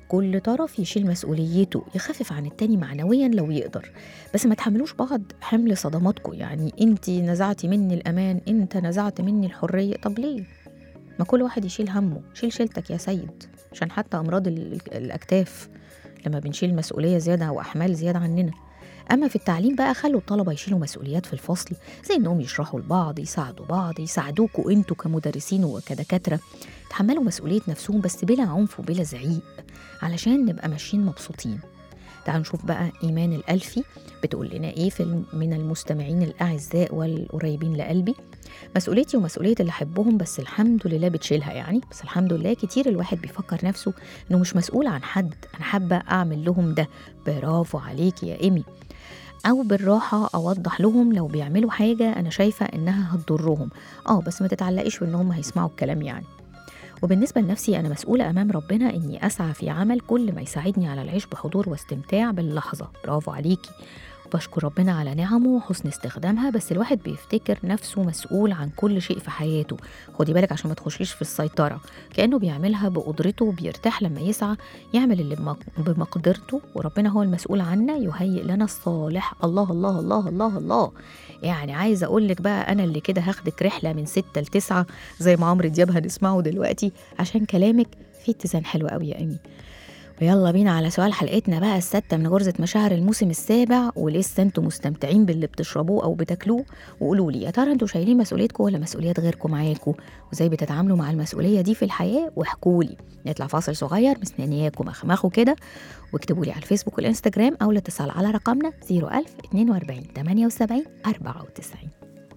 كل طرف يشيل مسؤوليته يخفف عن التاني معنويا لو يقدر بس ما تحملوش بعض حمل صدماتكم يعني انت نزعتي مني الامان انت نزعت مني الحريه طب ليه ما كل واحد يشيل همه شيل شيلتك يا سيد عشان حتى امراض ال- ال- الاكتاف لما بنشيل مسؤوليه زياده او احمال زياده عننا اما في التعليم بقى خلوا الطلبه يشيلوا مسؤوليات في الفصل زي انهم يشرحوا لبعض يساعدوا بعض يساعدوكوا انتوا كمدرسين وكدكاتره تحملوا مسؤوليه نفسهم بس بلا عنف وبلا زعيق علشان نبقى ماشيين مبسوطين تعالوا نشوف بقى إيمان الألفي بتقول لنا إيه في الم- من المستمعين الأعزاء والقريبين لقلبي مسؤوليتي ومسؤولية اللي أحبهم بس الحمد لله بتشيلها يعني بس الحمد لله كتير الواحد بيفكر نفسه إنه مش مسؤول عن حد أنا حابة أعمل لهم ده برافو عليك يا إيمي أو بالراحة أوضح لهم لو بيعملوا حاجة أنا شايفة إنها هتضرهم آه بس ما تتعلقيش بإن هم هيسمعوا الكلام يعني وبالنسبة لنفسي أنا مسؤولة أمام ربنا إني أسعى في عمل كل ما يساعدني على العيش بحضور واستمتاع باللحظة برافو عليكي وبشكر ربنا على نعمه وحسن استخدامها بس الواحد بيفتكر نفسه مسؤول عن كل شيء في حياته خدي بالك عشان ما تخشيش في السيطرة كأنه بيعملها بقدرته وبيرتاح لما يسعى يعمل اللي بمق- بمقدرته وربنا هو المسؤول عنا يهيئ لنا الصالح الله الله الله الله الله يعني عايزة أقول لك بقى أنا اللي كده هاخدك رحلة من ستة لتسعة زي ما عمرو دياب هنسمعه دلوقتي عشان كلامك فيه اتزان حلو قوي يا أمي ويلا بينا على سؤال حلقتنا بقى الستة من غرزة مشاعر الموسم السابع ولسه انتوا مستمتعين باللي بتشربوه أو بتاكلوه وقولوا لي يا ترى انتوا شايلين مسؤوليتكم ولا مسؤوليات غيركم معاكم وازاي بتتعاملوا مع المسؤولية دي في الحياة واحكوا لي نطلع فاصل صغير مستنياكم اخمخوا كده واكتبوا لي على الفيسبوك والانستجرام أو الاتصال على رقمنا 01000 42 78 94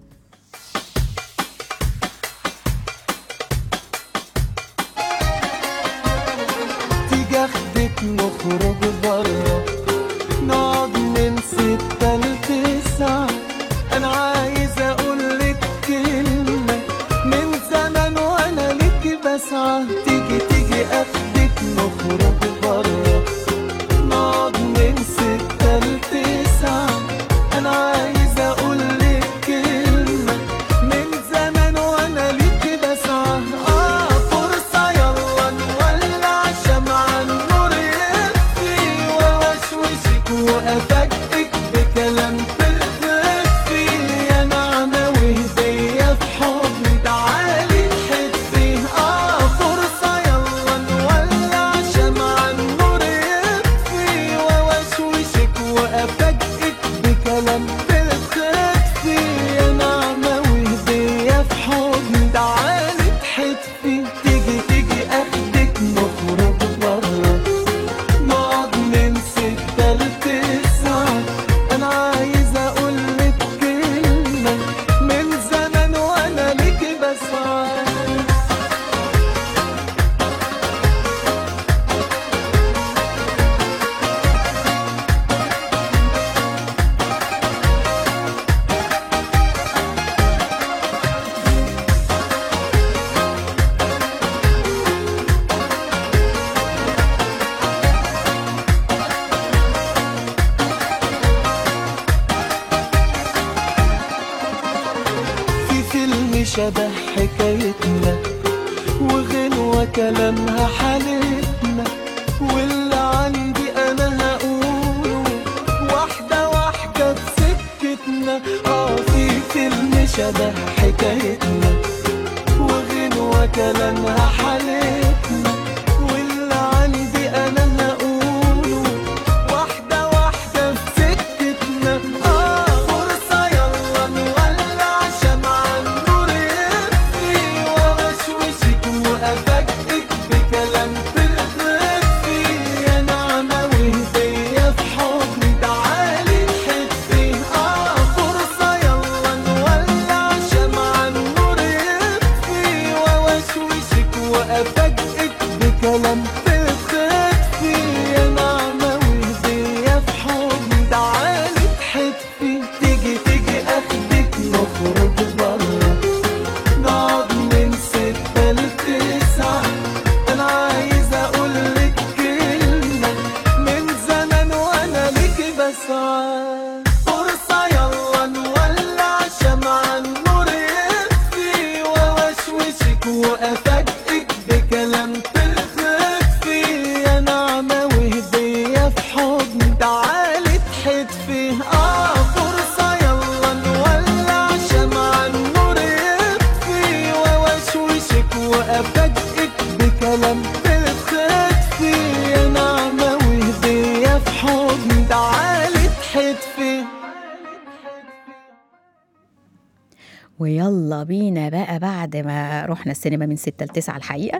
تيجي اخدك نخرج برا نقعد من ستة لتسعة انا عايز اقولك كلمة من زمان وانا ليكي بسعى تيجي تيجي اخدك نخرج برا نقعد من ستة لتسعة انا عايز اقولك كلمة من زمان وانا ليكي بسعى اه فرصة يلا نولع شمعة النور يطفي ووشوشك وافاجئك بكلام تخفي يا نعمة وهدية في حضني تعالي تحبي اه فرصة يلا نولع شمعة النور يطفي ووشوشك وافاجئك بكلام تخفي يا نعمة وهدية في حضني تعالي تحبي تيجي تيجي اخدك نخرج برا نقعد من ستة لتسعة أنا عايز أقولك كلمة من زمان وأنا ليكي بسعى في فيلم شبه حكايتنا وغنوة كلامها حالتنا واللي عندي أنا هقوله واحدة واحدة في سكتنا اه في فيلم شبه حكايتنا وغنوة كلامها حالتنا واللي عندي أنا هقوله واحدة واحدة في سكتنا اه فرصة يلا نولع شمعة النور يطفي ووشوشك وأفاجئك بكلام تخفي يا نعمة وهدية في حضني تعالي تحبي اه فرصة يلا نولع شمعة النور يطفي ووشوشك وأفاجئك بكلام تخفي يا نعمة وهدية في حضني تعالي تحبي تيجي تيجي أخدك نخرج برا نقعد من ستة لتسعة أنا عايز أقولك كلمة من زمان وأنا ليكي بسعى فرصة يلا نولع شمعة النور يطفي ووشوشك وأفاجئك بكلام تخفي يا نعمة ويلا بينا بقى بعد ما رحنا السينما من 6 ل 9 الحقيقة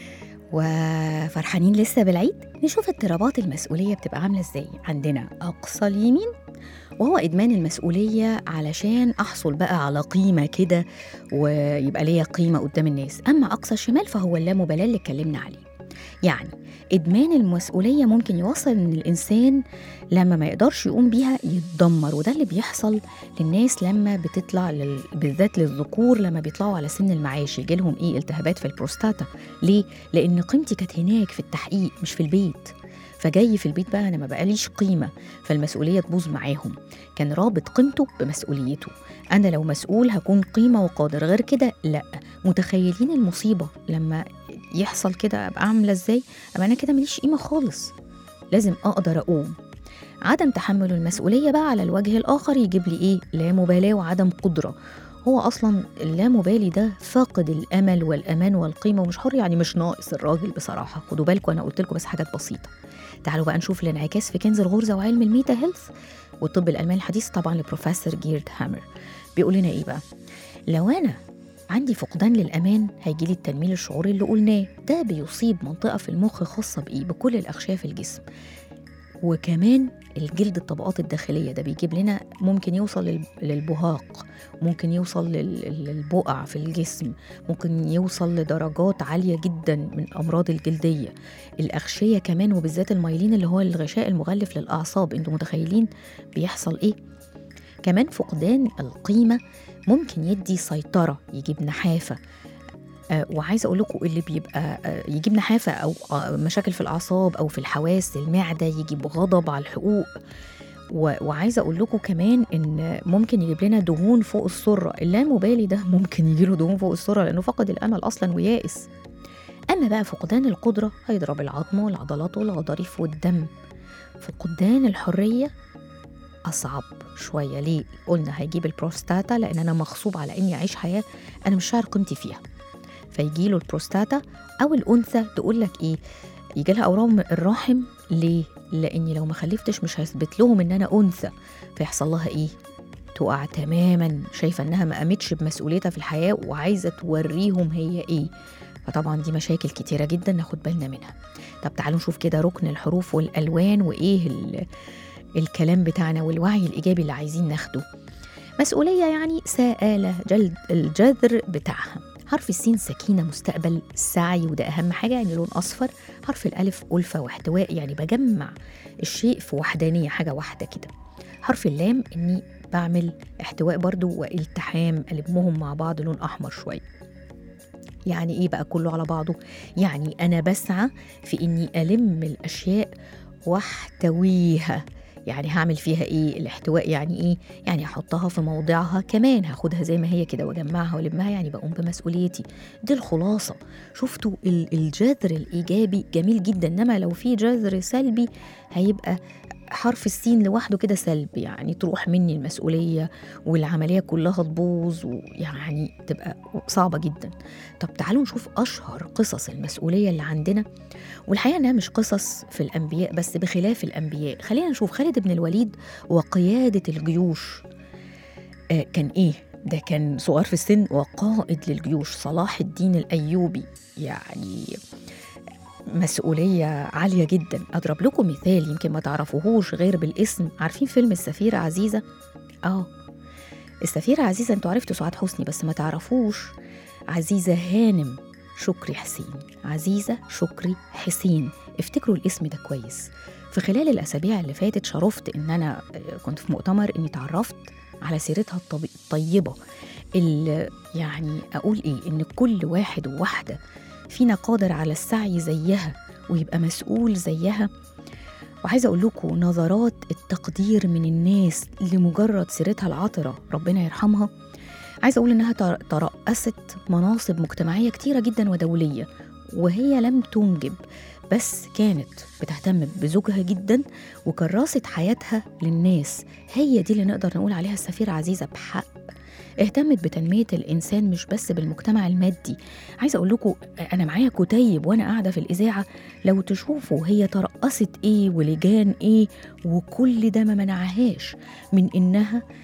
وفرحانين لسه بالعيد نشوف اضطرابات المسؤولية بتبقى عاملة ازاي عندنا أقصى اليمين وهو إدمان المسؤولية علشان أحصل بقى على قيمة كده ويبقى ليا قيمة قدام الناس أما أقصى الشمال فهو اللامبالاة اللي اتكلمنا عليه يعني إدمان المسؤولية ممكن يوصل إن الإنسان لما ما يقدرش يقوم بيها يتدمر وده اللي بيحصل للناس لما بتطلع لل... بالذات للذكور لما بيطلعوا على سن المعاش يجي لهم ايه التهابات في البروستاتا ليه لان قيمتي كانت هناك في التحقيق مش في البيت فجاي في البيت بقى انا ما بقاليش قيمه فالمسؤوليه تبوظ معاهم كان رابط قيمته بمسؤوليته انا لو مسؤول هكون قيمه وقادر غير كده لا متخيلين المصيبه لما يحصل كده ابقى عامله ازاي ابقى انا كده ماليش قيمه خالص لازم اقدر اقوم عدم تحمل المسؤولية بقى على الوجه الآخر يجيب لي إيه؟ لا مبالاة وعدم قدرة هو أصلا اللامبالي ده فاقد الأمل والأمان والقيمة ومش حر يعني مش ناقص الراجل بصراحة خدوا بالكم أنا قلت لكم بس حاجات بسيطة تعالوا بقى نشوف الانعكاس في كنز الغرزة وعلم الميتا هيلث والطب الألماني الحديث طبعا لبروفيسور جيرد هامر بيقول لنا إيه بقى؟ لو أنا عندي فقدان للأمان هيجيلي التنميل الشعوري اللي قلناه ده بيصيب منطقة في المخ خاصة بإيه؟ بكل الأغشية في الجسم وكمان الجلد الطبقات الداخلية ده بيجيب لنا ممكن يوصل لل- للبهاق ممكن يوصل لل- للبقع في الجسم ممكن يوصل لدرجات عالية جدا من أمراض الجلدية الأغشية كمان وبالذات المايلين اللي هو الغشاء المغلف للأعصاب انتوا متخيلين بيحصل إيه كمان فقدان القيمة ممكن يدي سيطرة يجيب نحافة آه، وعايزه اقول لكم اللي بيبقى آه، يجيب نحافه او آه، مشاكل في الاعصاب او في الحواس المعده يجيب غضب على الحقوق و- وعايزه اقول لكم كمان ان ممكن يجيب لنا دهون فوق السره اللامبالي ده ممكن يجيله دهون فوق السره لانه فقد الامل اصلا ويائس اما بقى فقدان القدره هيضرب العظم والعضلات والغضاريف والدم فقدان الحريه اصعب شويه ليه قلنا هيجيب البروستاتا لان انا مغصوب على اني اعيش حياه انا مش شاعر قيمتي فيها فيجيله البروستاتا او الانثى تقول لك ايه يجي لها اورام الرحم ليه لاني لو ما خلفتش مش هيثبت لهم ان انا انثى فيحصل لها ايه تقع تماما شايفه انها ما قامتش بمسؤوليتها في الحياه وعايزه توريهم هي ايه فطبعا دي مشاكل كتيره جدا ناخد بالنا منها طب تعالوا نشوف كده ركن الحروف والالوان وايه ال- الكلام بتاعنا والوعي الايجابي اللي عايزين ناخده مسؤوليه يعني سآلة جلد الجذر بتاعها حرف السين سكينة مستقبل سعي وده أهم حاجة يعني لون أصفر حرف الألف ألفة واحتواء يعني بجمع الشيء في وحدانية حاجة واحدة كده حرف اللام إني بعمل احتواء برضو والتحام ألمهم مع بعض لون أحمر شوية يعني إيه بقى كله على بعضه يعني أنا بسعى في إني ألم الأشياء واحتويها يعني هعمل فيها ايه الاحتواء يعني ايه يعني احطها في موضعها كمان هاخدها زي ما هي كده واجمعها والمها يعني بقوم بمسؤوليتي دي الخلاصه شفتوا ال- الجذر الايجابي جميل جدا انما لو في جذر سلبي هيبقى حرف السين لوحده كده سلب يعني تروح مني المسؤولية والعملية كلها تبوظ ويعني تبقى صعبة جدا طب تعالوا نشوف أشهر قصص المسؤولية اللي عندنا والحقيقة إنها مش قصص في الأنبياء بس بخلاف الأنبياء خلينا نشوف خالد بن الوليد وقيادة الجيوش آه كان إيه؟ ده كان صغير في السن وقائد للجيوش صلاح الدين الأيوبي يعني مسؤولية عالية جدا أضرب لكم مثال يمكن ما تعرفوهوش غير بالاسم عارفين فيلم السفيرة عزيزة؟ آه السفيرة عزيزة انتوا عرفتوا سعاد حسني بس ما تعرفوش عزيزة هانم شكري حسين عزيزة شكري حسين افتكروا الاسم ده كويس في خلال الأسابيع اللي فاتت شرفت إن أنا كنت في مؤتمر إني تعرفت على سيرتها الطب- الطيبة اللي يعني أقول إيه إن كل واحد وواحدة فينا قادر على السعي زيها ويبقى مسؤول زيها وعايزة أقول لكم نظرات التقدير من الناس لمجرد سيرتها العطرة ربنا يرحمها عايزة أقول إنها تر- ترأست مناصب مجتمعية كتيرة جدا ودولية وهي لم تنجب بس كانت بتهتم بزوجها جدا وكرست حياتها للناس هي دي اللي نقدر نقول عليها السفيرة عزيزة بحق اهتمت بتنمية الإنسان مش بس بالمجتمع المادي عايزة أقول لكم أنا معايا كتيب وأنا قاعدة في الإذاعة لو تشوفوا هي ترأست إيه ولجان إيه وكل ده ما منعهاش من إنها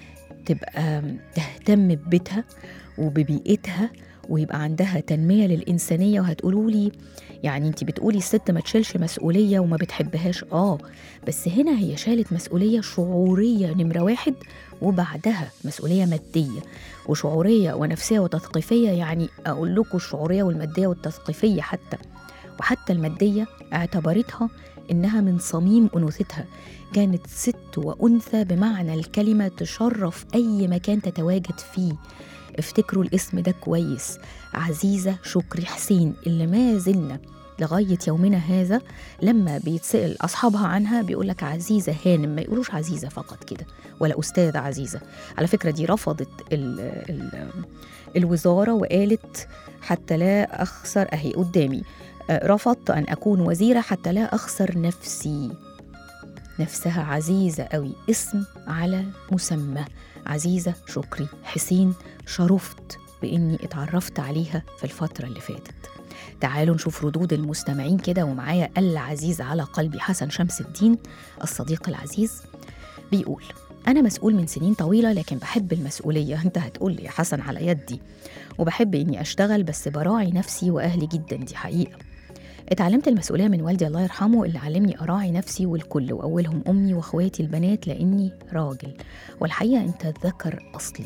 تبقى تهتم ببيتها وببيئتها ويبقى عندها تنمية للإنسانية وهتقولوا لي يعني انت بتقولي الست ما تشيلش مسؤولية وما بتحبهاش اه بس هنا هي شالت مسؤولية شعورية نمرة واحد وبعدها مسؤولية مادية وشعورية ونفسية وتثقيفية يعني أقول لكم الشعورية والمادية والتثقيفية حتى وحتى المادية اعتبرتها إنها من صميم أنوثتها كانت ست وأنثى بمعنى الكلمة تشرف أي مكان تتواجد فيه افتكروا الاسم ده كويس عزيزة شكري حسين اللي ما زلنا لغاية يومنا هذا لما بيتسأل أصحابها عنها بيقولك عزيزة هانم ما يقولوش عزيزة فقط كده ولا أستاذة عزيزة على فكرة دي رفضت ال ال الوزارة وقالت حتى لا أخسر أهي قدامي آه، رفضت أن أكون وزيرة حتى لا أخسر نفسي نفسها عزيزة قوي اسم على مسمى عزيزة شكري حسين شرفت بإني اتعرفت عليها في الفترة اللي فاتت تعالوا نشوف ردود المستمعين كده ومعايا العزيز على قلبي حسن شمس الدين الصديق العزيز بيقول أنا مسؤول من سنين طويلة لكن بحب المسؤولية أنت هتقول لي يا حسن على يدي وبحب إني أشتغل بس براعي نفسي وأهلي جدا دي حقيقة اتعلمت المسؤولية من والدي الله يرحمه اللي علمني أراعي نفسي والكل وأولهم أمي وأخواتي البنات لأني راجل والحقيقة أنت الذكر أصلي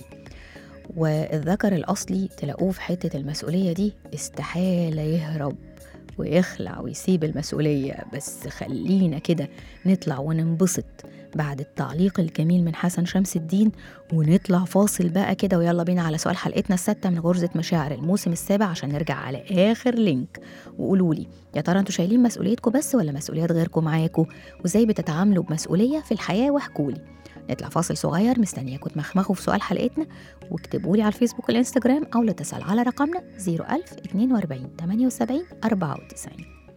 والذكر الأصلي تلاقوه في حتة المسؤولية دي استحالة يهرب ويخلع ويسيب المسؤولية بس خلينا كده نطلع وننبسط بعد التعليق الجميل من حسن شمس الدين ونطلع فاصل بقى كده ويلا بينا على سؤال حلقتنا الستة من غرزة مشاعر الموسم السابع عشان نرجع على آخر لينك وقولوا لي يا ترى انتوا شايلين مسؤوليتكم بس ولا مسؤوليات غيركم معاكم وازاي بتتعاملوا بمسؤولية في الحياة واحكولي نطلع فاصل صغير مستنياكم تمخمخوا في سؤال حلقتنا واكتبوا لي على الفيسبوك والانستجرام او الاتصال على رقمنا 01000 42 78 94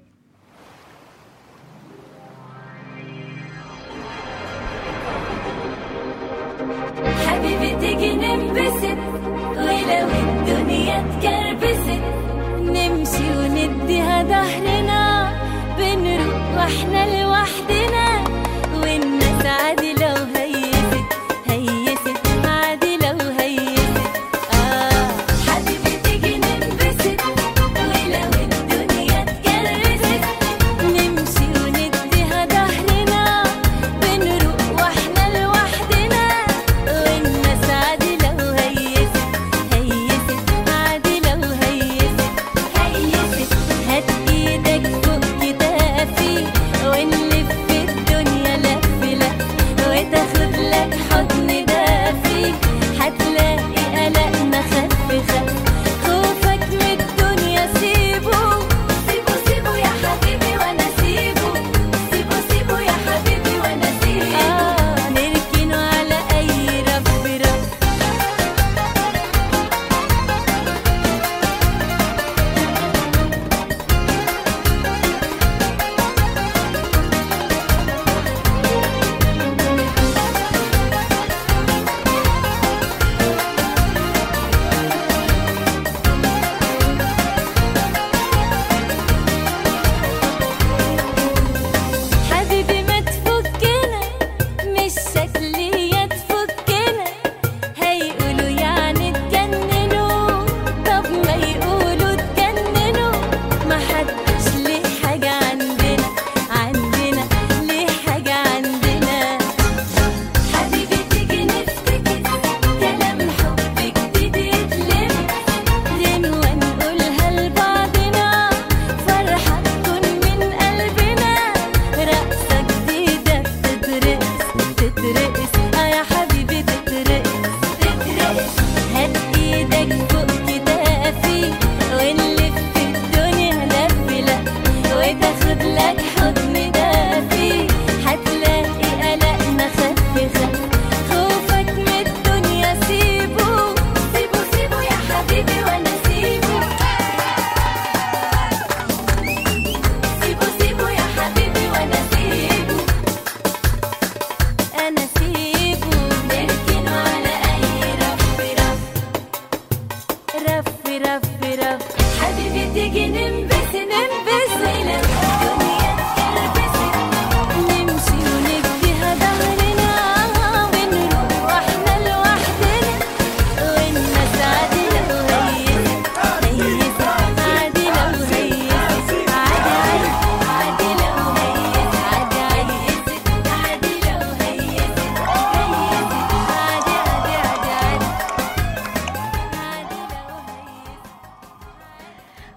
حبيبي تيجي ننبسط ولو الدنيا اتكربست نمشي ونديها ظهرنا بنروح واحنا لوحدنا والناس عادي لو هيست هيست عادي لو هيست آه حبيبي تيجي ننبسط ولو الدنيا اتكرست نمشي ونديها ظهرنا بنروح واحنا لوحدنا والناس عادي لو هيست هيست عادي لو هيست هيست هات ايدك فوق كتافي ونلف الدنيا لف لف وتاخد لك حضن دافي هتلاقي قلقنا خف خف خوفك من الدنيا سيبه سيبه سيبه يا حبيبي وانا سيبه سيبه سيبه يا حبيبي وانا سيبه آه نركنه على اي رف رف حبيبي ما تفكنا مش شكلية تفكنا هيقولوا يعني اتجننوا طب ما يقولوا اتجننوا ما حدش ليه حاجة عندنا عندنا ليه حاجة عندنا حبيبي تيجي نفتكر كلام حب جديد يتلم غنوة نقولها لبعضنا فرحة تكون من قلبنا رقصة جديدة بتترقص تترقص اه يا حبيبي تترقص تترقص هات ايدك فوق كتافي ونلف الدنيا لف لف وتاخد لك حضن دافي هتلاقي قلقنا خف خف خوفك من الدنيا سيبه سيبه سيبه يا حبيبي وانا سيبه سيبه سيبه يا حبيبي وانا سيبه انا سيبه نركنه على اي رف رف رف رف رف حبيبي تيجي ننبس ننبس ولو الدنيا اتكربست نمشي ونديها ظهرنا ونروح واحنا لوحدنا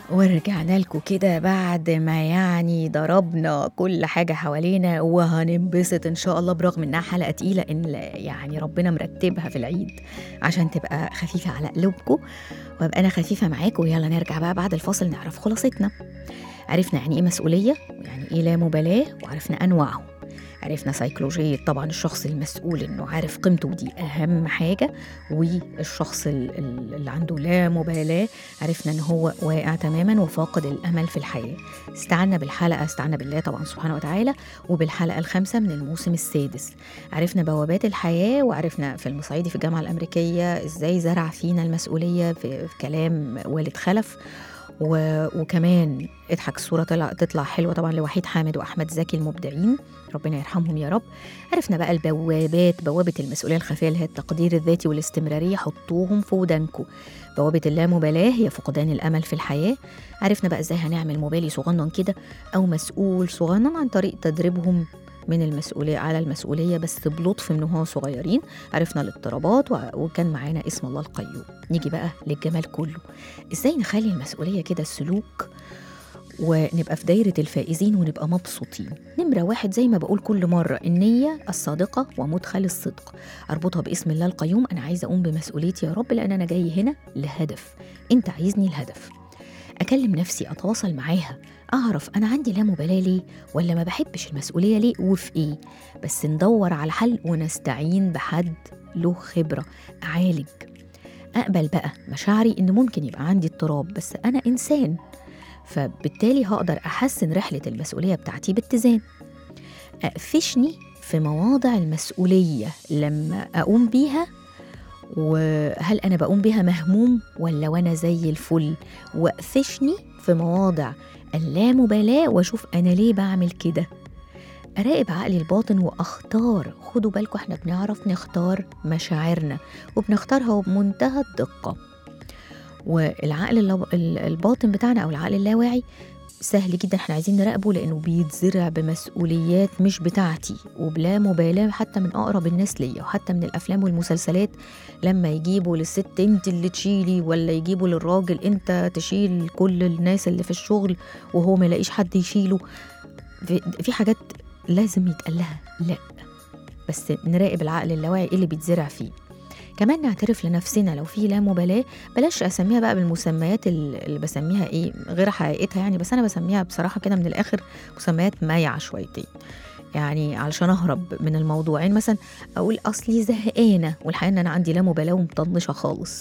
ورجعنا لكم كده بعد ما يعني ضربنا كل حاجة حوالينا وهننبسط إن شاء الله برغم إنها حلقة تقيلة إن يعني ربنا مرتبها في العيد عشان تبقى خفيفة على قلوبكم وأبقى أنا خفيفة معاكم ويلا نرجع بقى بعد الفاصل نعرف خلاصتنا عرفنا يعني إيه مسؤولية ويعني إيه لا مبالاة وعرفنا أنواعهم عرفنا سيكولوجية طبعا الشخص المسؤول إنه عارف قيمته ودي أهم حاجة والشخص ال- ال- اللي عنده لا مبالاة عرفنا إن هو واقع تماما وفاقد الأمل في الحياة استعنا بالحلقة استعنا بالله طبعا سبحانه وتعالى وبالحلقة الخامسة من الموسم السادس عرفنا بوابات الحياة وعرفنا في المصعيدي في الجامعة الأمريكية إزاي زرع فينا المسؤولية في, في كلام والد خلف و... وكمان اضحك الصورة طلع تطلع حلوة طبعا لوحيد حامد وأحمد زكي المبدعين ربنا يرحمهم يا رب عرفنا بقى البوابات بوابة المسؤولية الخفية اللي هي التقدير الذاتي والاستمرارية حطوهم في ودانكم بوابة اللامبالاة هي فقدان الأمل في الحياة عرفنا بقى ازاي هنعمل مبالي صغنن كده أو مسؤول صغنن عن طريق تدريبهم من المسؤولية على المسؤولية بس بلطف من هو صغيرين عرفنا الاضطرابات وع- وكان معانا اسم الله القيوم نيجي بقى للجمال كله ازاي نخلي المسؤولية كده سلوك ونبقى في دايرة الفائزين ونبقى مبسوطين نمرة واحد زي ما بقول كل مرة النية الصادقة ومدخل الصدق أربطها باسم الله القيوم أنا عايزة أقوم بمسؤوليتي يا رب لأن أنا جاي هنا لهدف أنت عايزني الهدف أكلم نفسي أتواصل معاها أعرف أنا عندي لا مبالاة ليه ولا ما بحبش المسؤولية ليه وفي إيه بس ندور على حل ونستعين بحد له خبرة أعالج أقبل بقى مشاعري إن ممكن يبقى عندي اضطراب بس أنا إنسان فبالتالي هقدر أحسن رحلة المسؤولية بتاعتي باتزان أقفشني في مواضع المسؤولية لما أقوم بيها وهل أنا بقوم بيها مهموم ولا وأنا زي الفل وأقفشني في مواضع اللامبالاة وأشوف أنا ليه بعمل كده أراقب عقلي الباطن وأختار خدوا بالكم احنا بنعرف نختار مشاعرنا وبنختارها بمنتهى الدقة والعقل اللب- ال- الباطن بتاعنا أو العقل اللاواعي سهل جدا احنا عايزين نراقبه لانه بيتزرع بمسؤوليات مش بتاعتي وبلا مبالاه حتى من اقرب الناس ليا وحتى من الافلام والمسلسلات لما يجيبوا للست انت اللي تشيلي ولا يجيبوا للراجل انت تشيل كل الناس اللي في الشغل وهو ما يلاقيش حد يشيله في, في حاجات لازم يتقال لها لا بس نراقب العقل اللاواعي ايه اللي بيتزرع فيه كمان نعترف لنفسنا لو في لا مبالاه بلاش اسميها بقى بالمسميات ال- اللي بسميها ايه غير حقيقتها يعني بس انا بسميها بصراحه كده من الاخر مسميات مايعه شويتين يعني علشان اهرب من الموضوع يعني مثلا اقول اصلي زهقانه والحقيقه ان انا عندي لا مبالاه ومطنشه خالص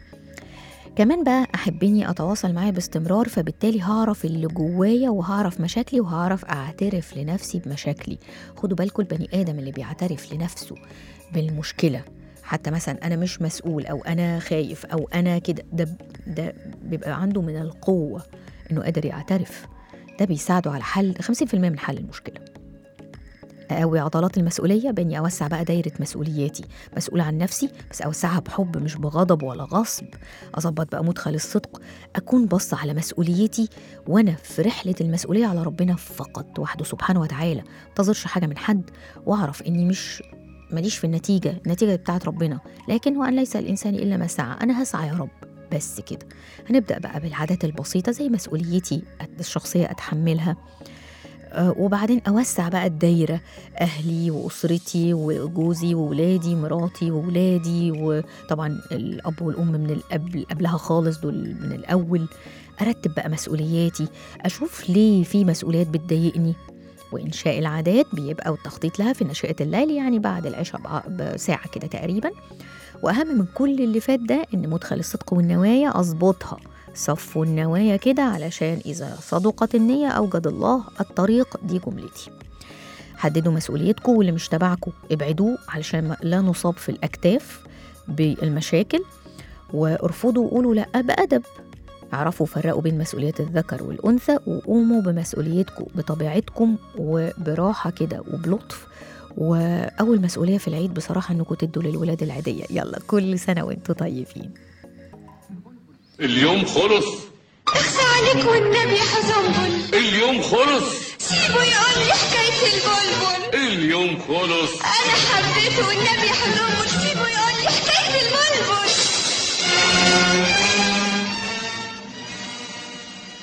كمان بقى احبني اتواصل معاه باستمرار فبالتالي هعرف اللي جوايا وهعرف مشاكلي وهعرف اعترف لنفسي بمشاكلي خدوا بالكم البني ادم اللي بيعترف لنفسه بالمشكله حتى مثلا انا مش مسؤول او انا خايف او انا كده ده ده بيبقى عنده من القوه انه قادر يعترف ده بيساعده على حل 50% من حل المشكله اقوي عضلات المسؤوليه باني اوسع بقى دايره مسؤولياتي مسؤول عن نفسي بس اوسعها بحب مش بغضب ولا غصب اظبط بقى مدخل الصدق اكون بص على مسؤوليتي وانا في رحله المسؤوليه على ربنا فقط وحده سبحانه وتعالى منتظرش حاجه من حد واعرف اني مش ماليش في النتيجه النتيجه بتاعت ربنا لكن وان ليس الانسان الا ما سعى انا هسعى يا رب بس كده هنبدا بقى بالعادات البسيطه زي مسؤوليتي الشخصيه اتحملها آه، وبعدين اوسع بقى الدايره اهلي واسرتي وجوزي وولادي مراتي وولادي وطبعا الاب والام من الاب قبلها خالص دول من الاول ارتب بقى مسؤولياتي اشوف ليه في مسؤوليات بتضايقني وانشاء العادات بيبقى والتخطيط لها في نشأة الليل يعني بعد العشاء بع- بساعه كده تقريبا واهم من كل اللي فات ده ان مدخل الصدق والنوايا اظبطها صفوا النوايا كده علشان إذا صدقت النية أوجد الله الطريق دي جملتي حددوا مسؤوليتكم واللي مش تبعكم ابعدوه علشان ما- لا نصاب في الأكتاف بالمشاكل وارفضوا وقولوا لأ بأدب اعرفوا فرقوا بين مسؤوليات الذكر والأنثى وقوموا بمسؤوليتكم بطبيعتكم وبراحة كده وبلطف وأول مسؤولية في العيد بصراحة إنكم تدوا للولاد العيدية يلا كل سنة وانتم طيبين اليوم خلص اخفى عليك والنبي حزنبل اليوم خلص سيبه يقول لي حكاية البلبل اليوم خلص أنا حبيته والنبي حزنبل سيبه يقول لي حكاية البلبل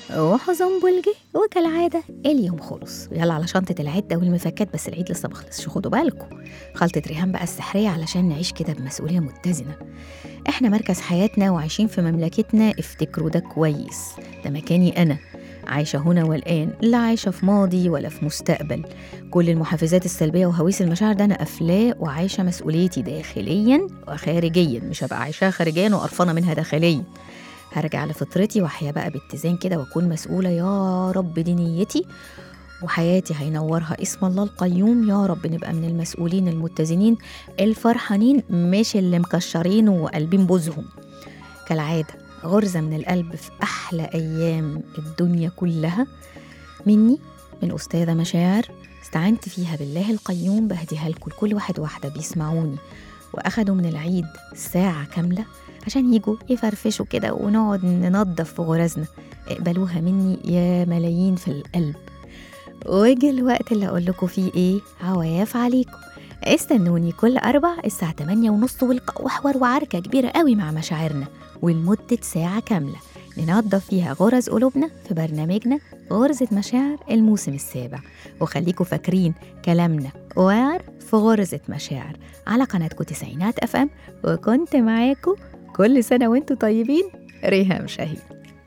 وحزن بلجي وكالعادة اليوم خلص يلا على شنطة العدة والمفكات بس العيد لسه مخلصش خدوا بالكم خلطة ريهام بقى السحرية علشان نعيش كده بمسؤولية متزنة احنا مركز حياتنا وعايشين في مملكتنا افتكروا ده كويس ده مكاني أنا عايشة هنا والآن لا عايشة في ماضي ولا في مستقبل كل المحفزات السلبية وهويس المشاعر ده أنا قافلاه وعايشة مسؤوليتي داخليا وخارجيا مش هبقى عايشاها خارجيا وقرفانة منها داخليا هرجع لفطرتي واحيا بقى باتزان كده واكون مسؤوله يا رب دي نيتي وحياتي هينورها اسم الله القيوم يا رب نبقى من المسؤولين المتزنين الفرحانين مش اللي مكشرين وقلبين بوزهم كالعاده غرزه من القلب في احلى ايام الدنيا كلها مني من استاذه مشاعر استعنت فيها بالله القيوم بهديها لكم لكل واحد واحده بيسمعوني واخدوا من العيد ساعه كامله عشان يجوا يفرفشوا كده ونقعد ننظف في غرزنا اقبلوها مني يا ملايين في القلب وجه الوقت اللي اقول لكم فيه ايه عوايف عليكم استنوني كل أربع الساعة 8 ونص ولقاء وحوار وعركة كبيرة قوي مع مشاعرنا ولمدة ساعة كاملة ننظف فيها غرز قلوبنا في برنامجنا غرزة مشاعر الموسم السابع وخليكم فاكرين كلامنا وعر في غرزة مشاعر على قناتكم تسعينات اف ام وكنت معاكم كل سنة وانتم طيبين ريهام شهيد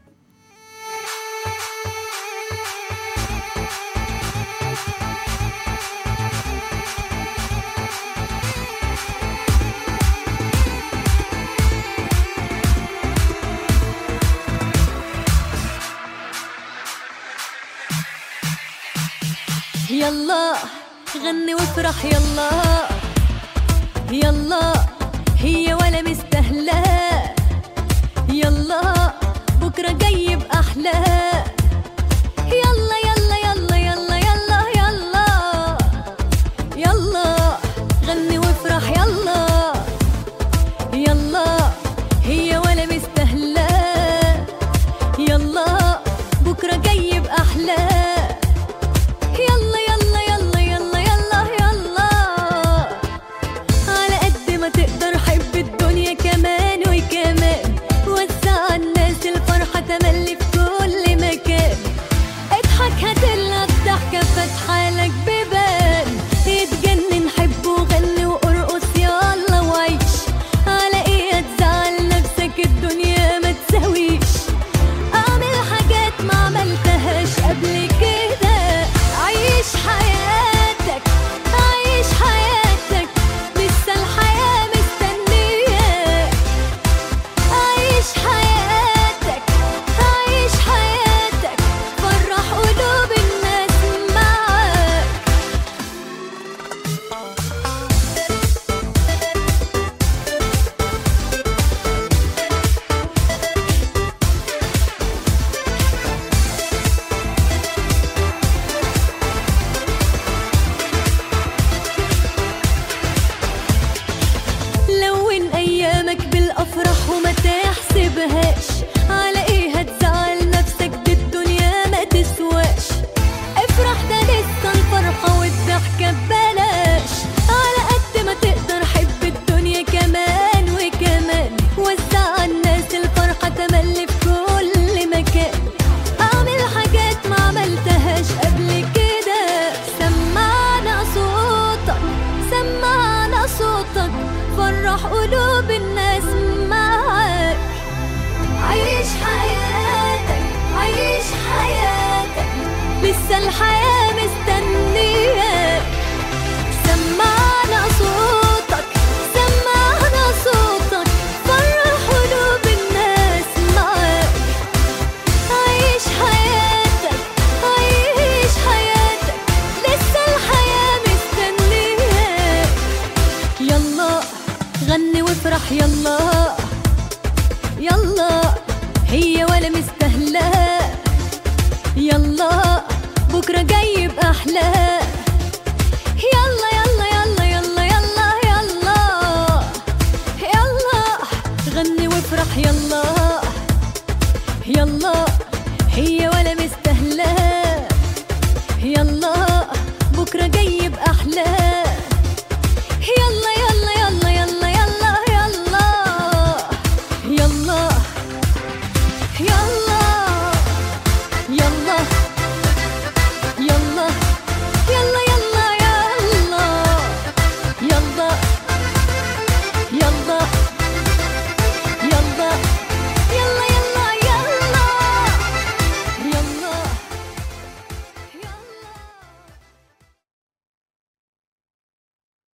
يلا غني وافرح يلا يلا هي ولا مستهلة يلا بكرة جاي بأحلى يلا يلا يلا يلا يلا يلا يلا غني وافرح يلا يلا هي ولا مستهلة يلا بكرة جاي بأحلى يلا يلا يلا يلا يلا يلا على قد ما تقدر حب الدنيا كمان وكمان وسع على الناس الفرحة تملي في كل مكان اضحك هتلقى الضحكة فاتحة لك بيبان اتجنن حب وغني وارقص يلا وعيش على ايه هتزعل نفسك الدنيا ما تساويش اعمل حاجات ما عملتهاش قبل كده عيش حياتك عيش حياتك لسه الحياة مستنياك عيش حياتك عيش حياتك فرح قلوب الناس معاك لون ايامك بالافراح وما تحسبهاش على ايه هتزعل نفسك دي الدنيا ما تسواش افرح ده لسه الفرحه والضحكه ببلاش على قد ما تقدر حب الدنيا كمان وكمان وسع على الناس الفرحه تملي في كل مكان اعمل حاجات ما عملتهاش قبل كده سمعنا صوتك سمعنا صوتك فرح قلوب الناس معاك عيش حياتك عيش حياتك لسه الحياة مستنياك سمعنا صوتك سمعنا صوتك فرح قلوب الناس معاك عيش حياتك عيش حياتك لسه الحياة مستنياك يلا غني وافرح يلا يلا هي ولا مستهلة يلا بكرة جاي بأحلى يلا يلا يلا يلا يلا يلا يلا غني وافرح يلا يلا هي ولا مستهلة يلا بكرة جاي بأحلى